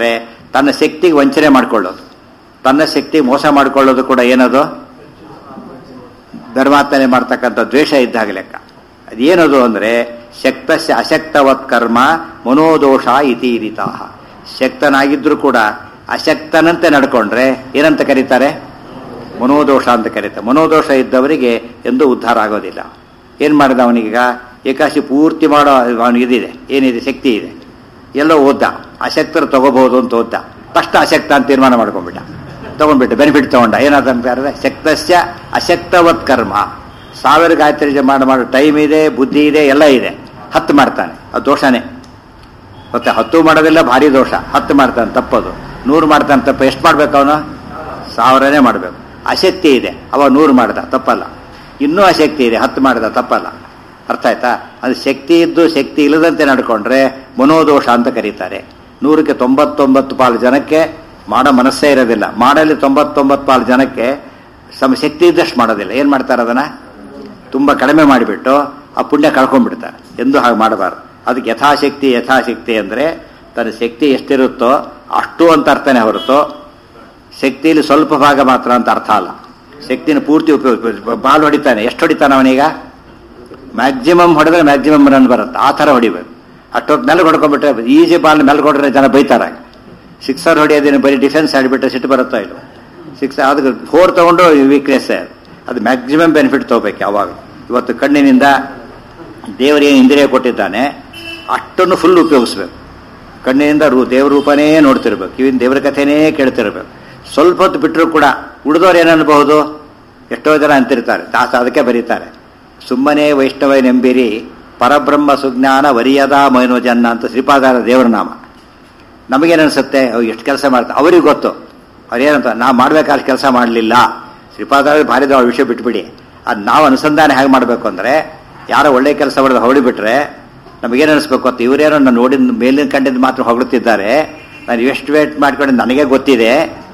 ತನ್ನ ಶಕ್ತಿಗೆ ವಂಚನೆ ಮಾಡ್ಕೊಳ್ಳೋದು ತನ್ನ ಶಕ್ತಿಗೆ ಮೋಸ ಮಾಡ್ಕೊಳ್ಳೋದು ಕೂಡ ಏನದು ಧರ್ಮಾತ್ಮನೆ ಮಾಡ್ತಕ್ಕಂಥ ದ್ವೇಷ ಇದ್ದಾಗ ಲೆಕ್ಕ ಅದೇನದು ಅಂದರೆ ಶಕ್ತಸ್ಯ ಅಶಕ್ತವತ್ ಕರ್ಮ ಮನೋದೋಷ ಇತಿ ರೀತಾಹ ಶಕ್ತನಾಗಿದ್ರೂ ಕೂಡ ಅಶಕ್ತನಂತೆ ನಡ್ಕೊಂಡ್ರೆ ಏನಂತ ಕರೀತಾರೆ ಮನೋದೋಷ ಅಂತ ಕರೀತಾರೆ ಮನೋದೋಷ ಇದ್ದವರಿಗೆ ಎಂದೂ ಉದ್ಧಾರ ಆಗೋದಿಲ್ಲ ಏನು ಮಾಡಿದ ಅವನಿಗೀಗ ಏಕಾಶಿ ಪೂರ್ತಿ ಮಾಡೋ ಅವನಿಗೆ ಇದಿದೆ ಏನಿದೆ ಶಕ್ತಿ ಇದೆ ಎಲ್ಲೋ ಓದ್ದ ಅಶಕ್ತರು ತಗೋಬಹುದು ಅಂತ ಓದ್ದ ತಕ್ಷಣ ಅಶಕ್ತ ಅಂತ ತೀರ್ಮಾನ ಮಾಡ್ಕೊಂಡ್ಬಿಟ್ಟ ತಗೊಂಡ್ಬಿಟ್ಟು ಬೆನಿಫಿಟ್ ತಗೊಂಡ ಏನಾದಂತ ಶಕ್ತಸ್ಯ ಅಶಕ್ತವತ್ ಕರ್ಮ ಸಾವಿರ ಗಾಯತ್ರಿ ಜಪ ಮಾಡಿ ಮಾಡೋ ಟೈಮ್ ಇದೆ ಬುದ್ಧಿ ಇದೆ ಎಲ್ಲ ಇದೆ ಹತ್ತು ಮಾಡ್ತಾನೆ ಅದು ದೋಷನೇ ಮತ್ತೆ ಹತ್ತು ಮಾಡೋದಿಲ್ಲ ಭಾರಿ ದೋಷ ಹತ್ತು ಮಾಡ್ತಾನೆ ತಪ್ಪದು ನೂರು ಮಾಡ್ತಾನೆ ತಪ್ಪ ಎಷ್ಟು ಮಾಡ್ಬೇಕು ಅವನು ಸಾವಿರನೇ ಮಾಡಬೇಕು ಅಶಕ್ತಿ ಇದೆ ಅವ ನೂರು ಮಾಡ್ದ ತಪ್ಪಲ್ಲ ಇನ್ನೂ ಅಶಕ್ತಿ ಇದೆ ಹತ್ತು ಮಾಡ್ದ ತಪ್ಪಲ್ಲ ಅರ್ಥ ಆಯ್ತಾ ಅದು ಶಕ್ತಿ ಇದ್ದು ಶಕ್ತಿ ಇಲ್ಲದಂತೆ ನಡ್ಕೊಂಡ್ರೆ ಮನೋದೋಷ ಅಂತ ಕರೀತಾರೆ ನೂರಕ್ಕೆ ತೊಂಬತ್ತೊಂಬತ್ತು ಪಾಲು ಜನಕ್ಕೆ ಮಾಡೋ ಮನಸ್ಸೇ ಇರೋದಿಲ್ಲ ಮಾಡಲಿ ತೊಂಬತ್ತೊಂಬತ್ತು ಪಾಲು ಜನಕ್ಕೆ ಸಮ ಶಕ್ತಿ ಇದ್ದಷ್ಟು ಮಾಡೋದಿಲ್ಲ ಏನು ಮಾಡ್ತಾರೆ ಅದನ್ನ ತುಂಬ ಕಡಿಮೆ ಮಾಡಿಬಿಟ್ಟು ಆ ಪುಣ್ಯ ಕಳ್ಕೊಂಡ್ಬಿಡ್ತಾರೆ ಎಂದು ಹಾಗೆ ಮಾಡಬಾರ್ದು ಅದಕ್ಕೆ ಯಥಾಶಕ್ತಿ ಯಥಾಶಕ್ತಿ ಅಂದರೆ ತನ್ನ ಶಕ್ತಿ ಎಷ್ಟಿರುತ್ತೋ ಅಷ್ಟು ಅಂತ ಅರ್ಥನೇ ಹೊರತು ಶಕ್ತಿಯಲ್ಲಿ ಸ್ವಲ್ಪ ಭಾಗ ಮಾತ್ರ ಅಂತ ಅರ್ಥ ಅಲ್ಲ ಶಕ್ತಿನ ಪೂರ್ತಿ ಉಪಯೋಗ ಬಾಲ್ ಹೊಡಿತಾನೆ ಎಷ್ಟು ಹೊಡಿತಾನೆ ಅವನೀಗ ಮ್ಯಾಕ್ಸಿಮಮ್ ಹೊಡೆದ್ರೆ ಮ್ಯಾಕ್ಸಿಮಮ್ ರನ್ ಬರುತ್ತೆ ಆ ಥರ ಹೊಡಿಬೇಕು ಅಷ್ಟೊತ್ತು ಮೇಲೆ ಹೊಡ್ಕೊಂಡ್ಬಿಟ್ರೆ ಈಸಿ ಬಾಲ್ ಮೇಲೆ ಹೊಡೆದ್ರೆ ಜನ ಬೈತಾರೆ ಸಿಕ್ಸರ್ ಹೊಡೆಯೋದೇನು ಬರೀ ಡಿಫೆನ್ಸ್ ಆಡಿಬಿಟ್ರೆ ಸಿಟ್ಟು ಬರುತ್ತಾ ಇಲ್ಲ ಸಿಕ್ಸ್ ಅದಕ್ಕೆ ಫೋರ್ ತಗೊಂಡು ವೀಕ್ನೆಸ್ ಅದು ಮ್ಯಾಕ್ಸಿಮಮ್ ಬೆನಿಫಿಟ್ ತಗೋಬೇಕು ಯಾವಾಗ ಇವತ್ತು ಕಣ್ಣಿನಿಂದ ದೇವರೇನು ಇಂದ್ರಿಯ ಕೊಟ್ಟಿದ್ದಾನೆ ಅಷ್ಟನ್ನು ಫುಲ್ ಉಪಯೋಗಿಸ್ಬೇಕು ಕಣ್ಣಿನಿಂದ ರೂ ದೇವ್ರ ರೂಪನೇ ನೋಡ್ತಿರ್ಬೇಕು ಇವಿನ ದೇವರ ಕಥೆನೇ ಕೇಳ್ತಿರ್ಬೇಕು ಸ್ವಲ್ಪ ಹೊತ್ತು ಬಿಟ್ಟರು ಕೂಡ ಉಳಿದವ್ರು ಏನನ್ಬಹುದು ಎಷ್ಟೋ ಜನ ಅಂತಿರ್ತಾರೆ ದಾಸ ಅದಕ್ಕೆ ಬರೀತಾರೆ ಸುಮ್ಮನೆ ವೈಷ್ಣವನೆಂಬಿರಿ ಪರಬ್ರಹ್ಮ ಸುಜ್ಞಾನ ವರಿಯದ ಮೈನೋಜನ್ನ ಅಂತ ಶ್ರೀಪಾದಾರ ದೇವರ ನಾಮ ನಮಗೇನನ್ಸುತ್ತೆ ಅವು ಎಷ್ಟು ಕೆಲಸ ಮಾಡ್ತಾರೆ ಅವ್ರಿಗೆ ಗೊತ್ತು ಅವ್ರೇನಂತ ನಾವು ಮಾಡ್ಬೇಕಾದ್ರೆ ಕೆಲಸ ಮಾಡಲಿಲ್ಲ ಶ್ರೀಪಾದಾರ ಭಾರಿ ಅವ್ರ ವಿಷಯ ಬಿಟ್ಬಿಡಿ ಅದು ನಾವು ಅನುಸಂಧಾನ ಹೇಗೆ ಮಾಡಬೇಕು ಅಂದರೆ ಯಾರೋ ಒಳ್ಳೆ ಕೆಲಸ ಮಾಡಿದ್ರೆ ಹೊಡಿಬಿಟ್ರೆ ನಮಗೇನು ಅನಿಸ್ಬೇಕು ಅಂತ ಇವರೇನೋ ನಾನು ನೋಡಿದ ಮೇಲಿನ ಕಂಡಿದ್ದು ಮಾತ್ರ ಹೊಗಳುತ್ತಿದ್ದಾರೆ ನಾನು ಎಷ್ಟು ವೇಟ್ ಮಾಡ್ಕೊಂಡು ನನಗೆ ಗೊತ್ತಿದೆ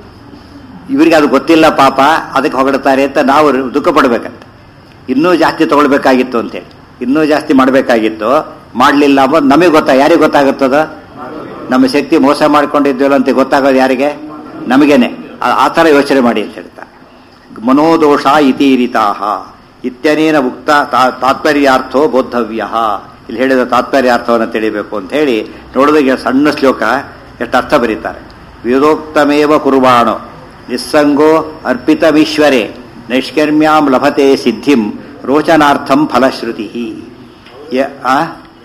ಇವರಿಗೆ ಅದು ಗೊತ್ತಿಲ್ಲ ಪಾಪ ಅದಕ್ಕೆ ಹೊಗಳ್ತಾರೆ ಅಂತ ನಾವು ದುಃಖ ಪಡಬೇಕಂತ ಇನ್ನೂ ಜಾಸ್ತಿ ತಗೊಳ್ಬೇಕಾಗಿತ್ತು ಅಂತೇಳಿ ಇನ್ನೂ ಜಾಸ್ತಿ ಮಾಡಬೇಕಾಗಿತ್ತು ಮಾಡಲಿಲ್ಲ ಅಂಬೋದು ನಮಗೆ ಗೊತ್ತಾ ಯಾರಿಗೆ ಗೊತ್ತಾಗುತ್ತದ ನಮ್ಮ ಶಕ್ತಿ ಮೋಸ ಮಾಡ್ಕೊಂಡಿದ್ದೀವಲ್ಲ ಅಂತ ಗೊತ್ತಾಗೋದು ಯಾರಿಗೆ ನಮಗೇನೆ ಆ- ಆ ಥರ ಯೋಚನೆ ಮಾಡಿ ಅಂತ ಹೇಳ್ತಾರೆ ಮನೋದೋಷ ಇತಿ ರೀತಾಹ ಇತ್ಯನೇನ ಉಕ್ತ ತಾ- ತಾತ್ಪರ್ಯಾರ್ಥೋ ಬೋದ್ಧವ್ಯ ಇಲ್ಲಿ ಹೇಳಿದ ತಾತ್ಪರ್ಯಾರ್ಥವನ್ನು ತಿಳಿಬೇಕು ಅಂತ ಹೇಳಿ ನೋಡಿದಾಗ ಸಣ್ಣ ಶ್ಲೋಕ ಎಷ್ಟು ಅರ್ಥ ಬರೀತಾರೆ ವೇದೋಕ್ತಮೇವ ಕುರ್ಬಾಣೋ ನಿಸ್ಸಂಗೋ ಅರ್ಪಿತಮೀಶ್ವರೇ ನೈಷ್ಕರ್ಮ್ಯಾಂ ಲಭತೆ ಸಿದ್ಧಿಂ ರೋಚನಾರ್ಥಂ ಫಲಶ್ರುತಿ ಯ- ಆ?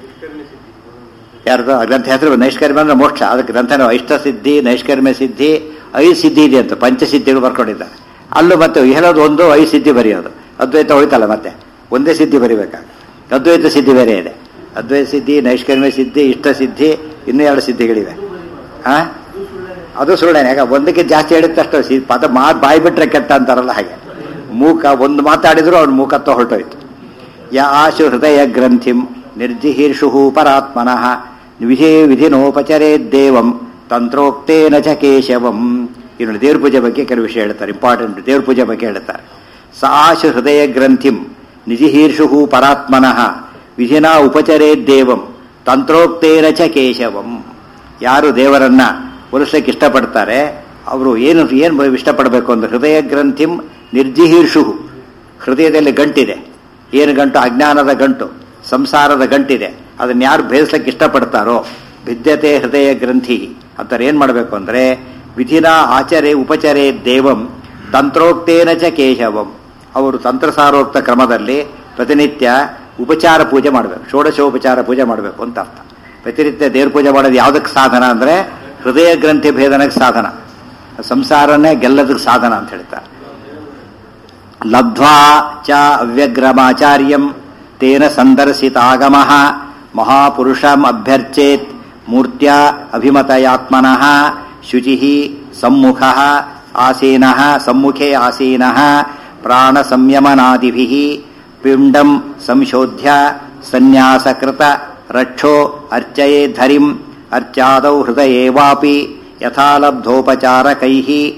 ಯಾರ್ದು ಆ ಗ್ರಂಥ ಹೆಸರು ನೈಷ್ಕರ್ಮ್ಯ ಅಂದ್ರೆ ಮೋಕ್ಷ ಅದಕ್ಕೆ ಗ್ರಂಥನ ಇಷ್ಟ ಸಿದ್ಧಿ ನೈಷ್ಕರ್ಮ್ಯ ಸಿದ್ಧಿ ಐದು ಸಿದ್ಧಿ ಇದೆ ಅಂತ ಪಂಚಸಿದ್ಧಿಗಳು ಬರ್ಕೊಂಡಿದ್ದಾರೆ ಅಲ್ಲೂ ಮತ್ತೆ ಹೇಳೋದು ಒಂದು ಐದು ಸಿದ್ಧಿ ಬರೆಯೋದು ಅದ್ವೈತ ಹೋಯ್ತಲ್ಲ ಮತ್ತೆ ಒಂದೇ ಸಿದ್ಧಿ ಬರಿಬೇಕಾಗ ಅದ್ವೈತ ಸಿದ್ಧಿ ಬೇರೆ ಇದೆ ಅದ್ವೈತ ಸಿದ್ಧಿ ನೈಷ್ಕರ್ಮ್ಯ ಸಿದ್ಧಿ ಇಷ್ಟ ಸಿದ್ಧಿ ಇನ್ನೂ ಎರಡು ಸಿದ್ಧಿಗಳಿವೆ ಆ ಅದು ಸುಳ್ಳೇನೆ ಯಾಕೆ ಒಂದಕ್ಕೆ ಜಾಸ್ತಿ ಹೇಳಿದ್ದಷ್ಟು ಸಿ ಪದ ಮಾತು ಬಾಯಿ ಬಿಟ್ರೆ ಕೆಟ್ಟ ಅಂತಾರಲ್ಲ ಹಾಗೆ ಮೂಕ ಒಂದು ಮಾತಾಡಿದ್ರು ಅವ್ನ ಮೂಕತ್ವ ಹೊರಟೋಯ್ತು ಯ ಆಶು ಹೃದಯ ಗ್ರಂಥಿಂ ನಿರ್ಜಿಹೀರ್ಷು ಪರಾತ್ಮನಃ ವಿಧಿ ವಿಧಿನೋಪಚರೇದ್ದೇವಂ ತಂತ್ರೋಕ್ತೇನ ಚ ಕೇಶವಂ ಇನ್ನು ದೇವ್ರ ಪೂಜೆ ಬಗ್ಗೆ ಕೆಲವು ವಿಷಯ ಹೇಳ್ತಾರೆ ಇಂಪಾರ್ಟೆಂಟ್ ದೇವ್ರ ಪೂಜೆ ಬಗ್ಗೆ ಹೇಳ್ತಾರೆ ಸ ಆಶು ಹೃದಯ ಗ್ರಂಥಿಂ ನಿಜಿಹೀರ್ಷು ಪರಾತ್ಮನಃ ವಿಧಿನ ಉಪಚರೇದ್ದೇವಂ ತಂತ್ರೋಕ್ತೇನ ಚ ಕೇಶವಂ ಯಾರು ದೇವರನ್ನ ಒಲಿಸ್ಲಿಕ್ಕೆ ಇಷ್ಟಪಡ್ತಾರೆ ಅವರು ಏನು ಏನು ಇಷ್ಟಪಡಬೇಕು ಅಂದ್ರೆ ಹೃದಯ ಗ್ರಂಥಿಂ ನಿರ್ಜಿಹೀರ್ಷು ಹೃದಯದಲ್ಲಿ ಗಂಟಿದೆ ಏನು ಗಂಟು ಅಜ್ಞಾನದ ಗಂಟು ಸಂಸಾರದ ಗಂಟಿದೆ ಅದನ್ನ ಯಾರು ಭೇದಿಸ್ಲಿಕ್ಕೆ ಇಷ್ಟಪಡ್ತಾರೋ ಭಿದ್ಯತೆ ಹೃದಯ ಗ್ರಂಥಿ ಅಂತಾರೆ ಏನು ಮಾಡಬೇಕು ಅಂದರೆ ವಿಧಿನ ಆಚರೆ ಉಪಚರೆ ದೇವಂ ತಂತ್ರೋಕ್ತೇನ ಚ ಕೇಶವಂ ಅವರು ತಂತ್ರಸಾರೋಕ್ತ ಕ್ರಮದಲ್ಲಿ ಪ್ರತಿನಿತ್ಯ ಉಪಚಾರ ಪೂಜೆ ಮಾಡಬೇಕು ಷೋಡಶೋಪಚಾರ ಪೂಜೆ ಮಾಡಬೇಕು ಅಂತ ಅರ್ಥ ಪ್ರತಿನಿತ್ಯ ದೇವ್ರ ಪೂಜೆ ಮಾಡೋದು ಯಾವುದಕ್ಕೆ ಸಾಧನ ಅಂದರೆ ಹೃದಯ ಗ್ರಂಥಿ ಭೇದನಕ್ಕೆ ಸಾಧನ ಸಂಸಾರನೇ ಗೆಲ್ಲದಕ್ಕೆ ಸಾಧನ ಅಂತ ಹೇಳ್ತಾರೆ ಲಬ್ಧ್ವಾ ಚ ಅವ್ಯಗ್ರಮಾಚಾರ್ಯಂ ತೇನ ಸಂದರ್ಶಿತಾಗಮ ಮಹಾಪುರುಷಂ ಅಭ್ಯರ್ಚೇತ್ ಮೂರ್ತ್ಯ ಅಭಿಮತಯಾತ್ಮನಃ ಶುಚಿ ಸಮ್ಮುಖ ಆಸೀನ ಸಮ್ಮುಖೇ ಆಸೀನ ಪ್ರಾಣ ಸಂಯಮನಾದಿಭಿ ಪಿಂಡಂ ಸಂಶೋಧ್ಯ ಸನ್ಯಾಸಕೃತ ರಕ್ಷೋ ಅರ್ಚಯೇಧರಿಂ ಅರ್ಚಾದೌ ಹೃದಯೇವಾಪಿ ಯಥಾಲಬ್ಧೋಪಚಾರಕೈ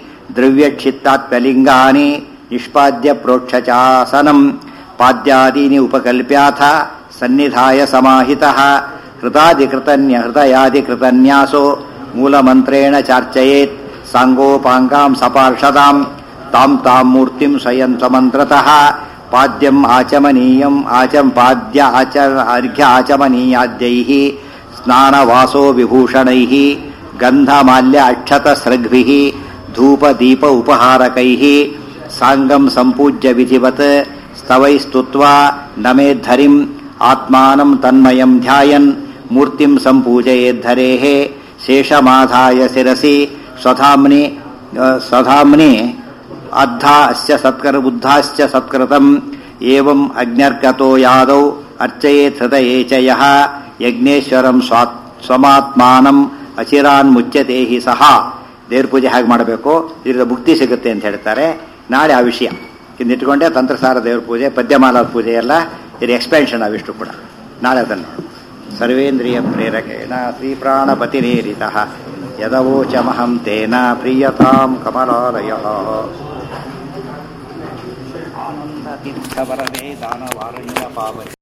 ದ್ರವ್ಯಕ್ಷಿತ್ತಾತ್ಮಲಿಂಗಾನಿ ನಿಷ್ಪಾದ್ಯ ಪ್ರೋಕ್ಷಚಾಸನಂ ಪಾದ್ಯಾದೀನಿ ಉಪಕಲ್ಪ್ಯಾಥ ಸನ್ನಿಧಾಯ ಸಮಾಹಿತ ಹೃದಾದಿಕೃತನ್ಯ ಹೃದಯಾದಿಕೃತನ್ಯಾಸೋ ಮೂಲಮಂತ್ರೇಣ ಚಾರ್ಚಯೇತ್ ಸಾಂಗೋಪಾಂಗಾಂ ಸಪಾರ್ಷದಾಂ ತಾಂ ತಾಂ ಮೂರ್ತಿಂ ಸ್ವಯಂ ಸಮಂತ್ರತಃ ಪಾದ್ಯಂ ಆಚಮನೀಯಂ ಆಚಂ ಪಾದ್ಯ ಆಚ ಅರ್ಘ್ಯ ಆಚಮನೀಯಾದ್ಯೈಃ ಸ್ನಾನವಾಸೋ ವಿಭೂಷಣೈಃ ಗಂಧಮಾಲ್ಯ ಅಕ್ಷತ ಸೃಗ್ಭಿಃ ಧೂಪ ದೀಪ ಉಪಹಾರಕೈಃ ಸಾಂಗಂ ಸಂಪೂಜ್ಯ ವಿಧಿವತ್ ಸ್ತವೈಸ್ತುತ್ವಾ ನಮೇದ್ಧರಿಂ ಆತ್ಮಾನಂ ತನ್ಮಯಂ ಧ್ಯಾಯನ್ ಮೂರ್ತಿಂ ಸಂಪೂಜಯೇದ್ಧರೇಃ ಶೇಷಮಾಧಾಯ ಶಿರಸಿ ಸ್ವಧಾಮ್ನಿ ಆ, ಸ್ವಧಾಮ್ನಿ ಅದ್ಧಾ ಅಸ್ಯ ಸತ್ಕರ ಬುದ್ಧಾಶ್ಚ ಸತ್ಕೃತಂ ಏವಂ ಅಜ್ಞರ್ಗತೋ ಯಾದೌ ಅರ್ಚಯೇತ್ ಹೃದಯೇ ಚ ಯಃ ಯಜ್ಞೇಶ್ವರಂ ಸ್ವಾತ್ ಸ್ವಮಾತ್ಮಾನಂ ಅಚಿರಾನ್ ಮುಚ್ಯತೆ ಹಿ ಸಹ ದೇವ್ರ ಪೂಜೆ ಹೇಗೆ ಮಾಡಬೇಕು ಇದರಿಂದ ಮುಕ್ತಿ ಸಿಗುತ್ತೆ ಅಂತ ಹೇಳ್ತಾರೆ ನಾಳೆ ಆ ವಿಷಯ ಇಟ್ಕೊಂಡೆ ತಂತ್ರಸಾರ ದೇವ್ರ ಪೂಜೆ ಪದ್ಯಮಾಲಾ ಪೂಜೆ ಎಲ್ಲ ಇದು ಎಕ್ಸ್ಪೆನ್ಷನ್ ಅವಿಷ್ಟು ಕೂಡ ನಾಳೆ ಅದನ್ನು ಸರ್ವೇಂದ್ರಿಯ ಪ್ರೇರಕೇಣ ಶ್ರೀಪ್ರಾಣಪತಿರೇರಿತ ಯದವೋಚಮಹಂ ತೇನ ಪ್ರಿಯತಾಂ ಕಮಲಾಲಯ ಆನಂದ ತೀರ್ಥವರದೇ ದಾನವಾರಣ್ಯ ಪಾವತಿ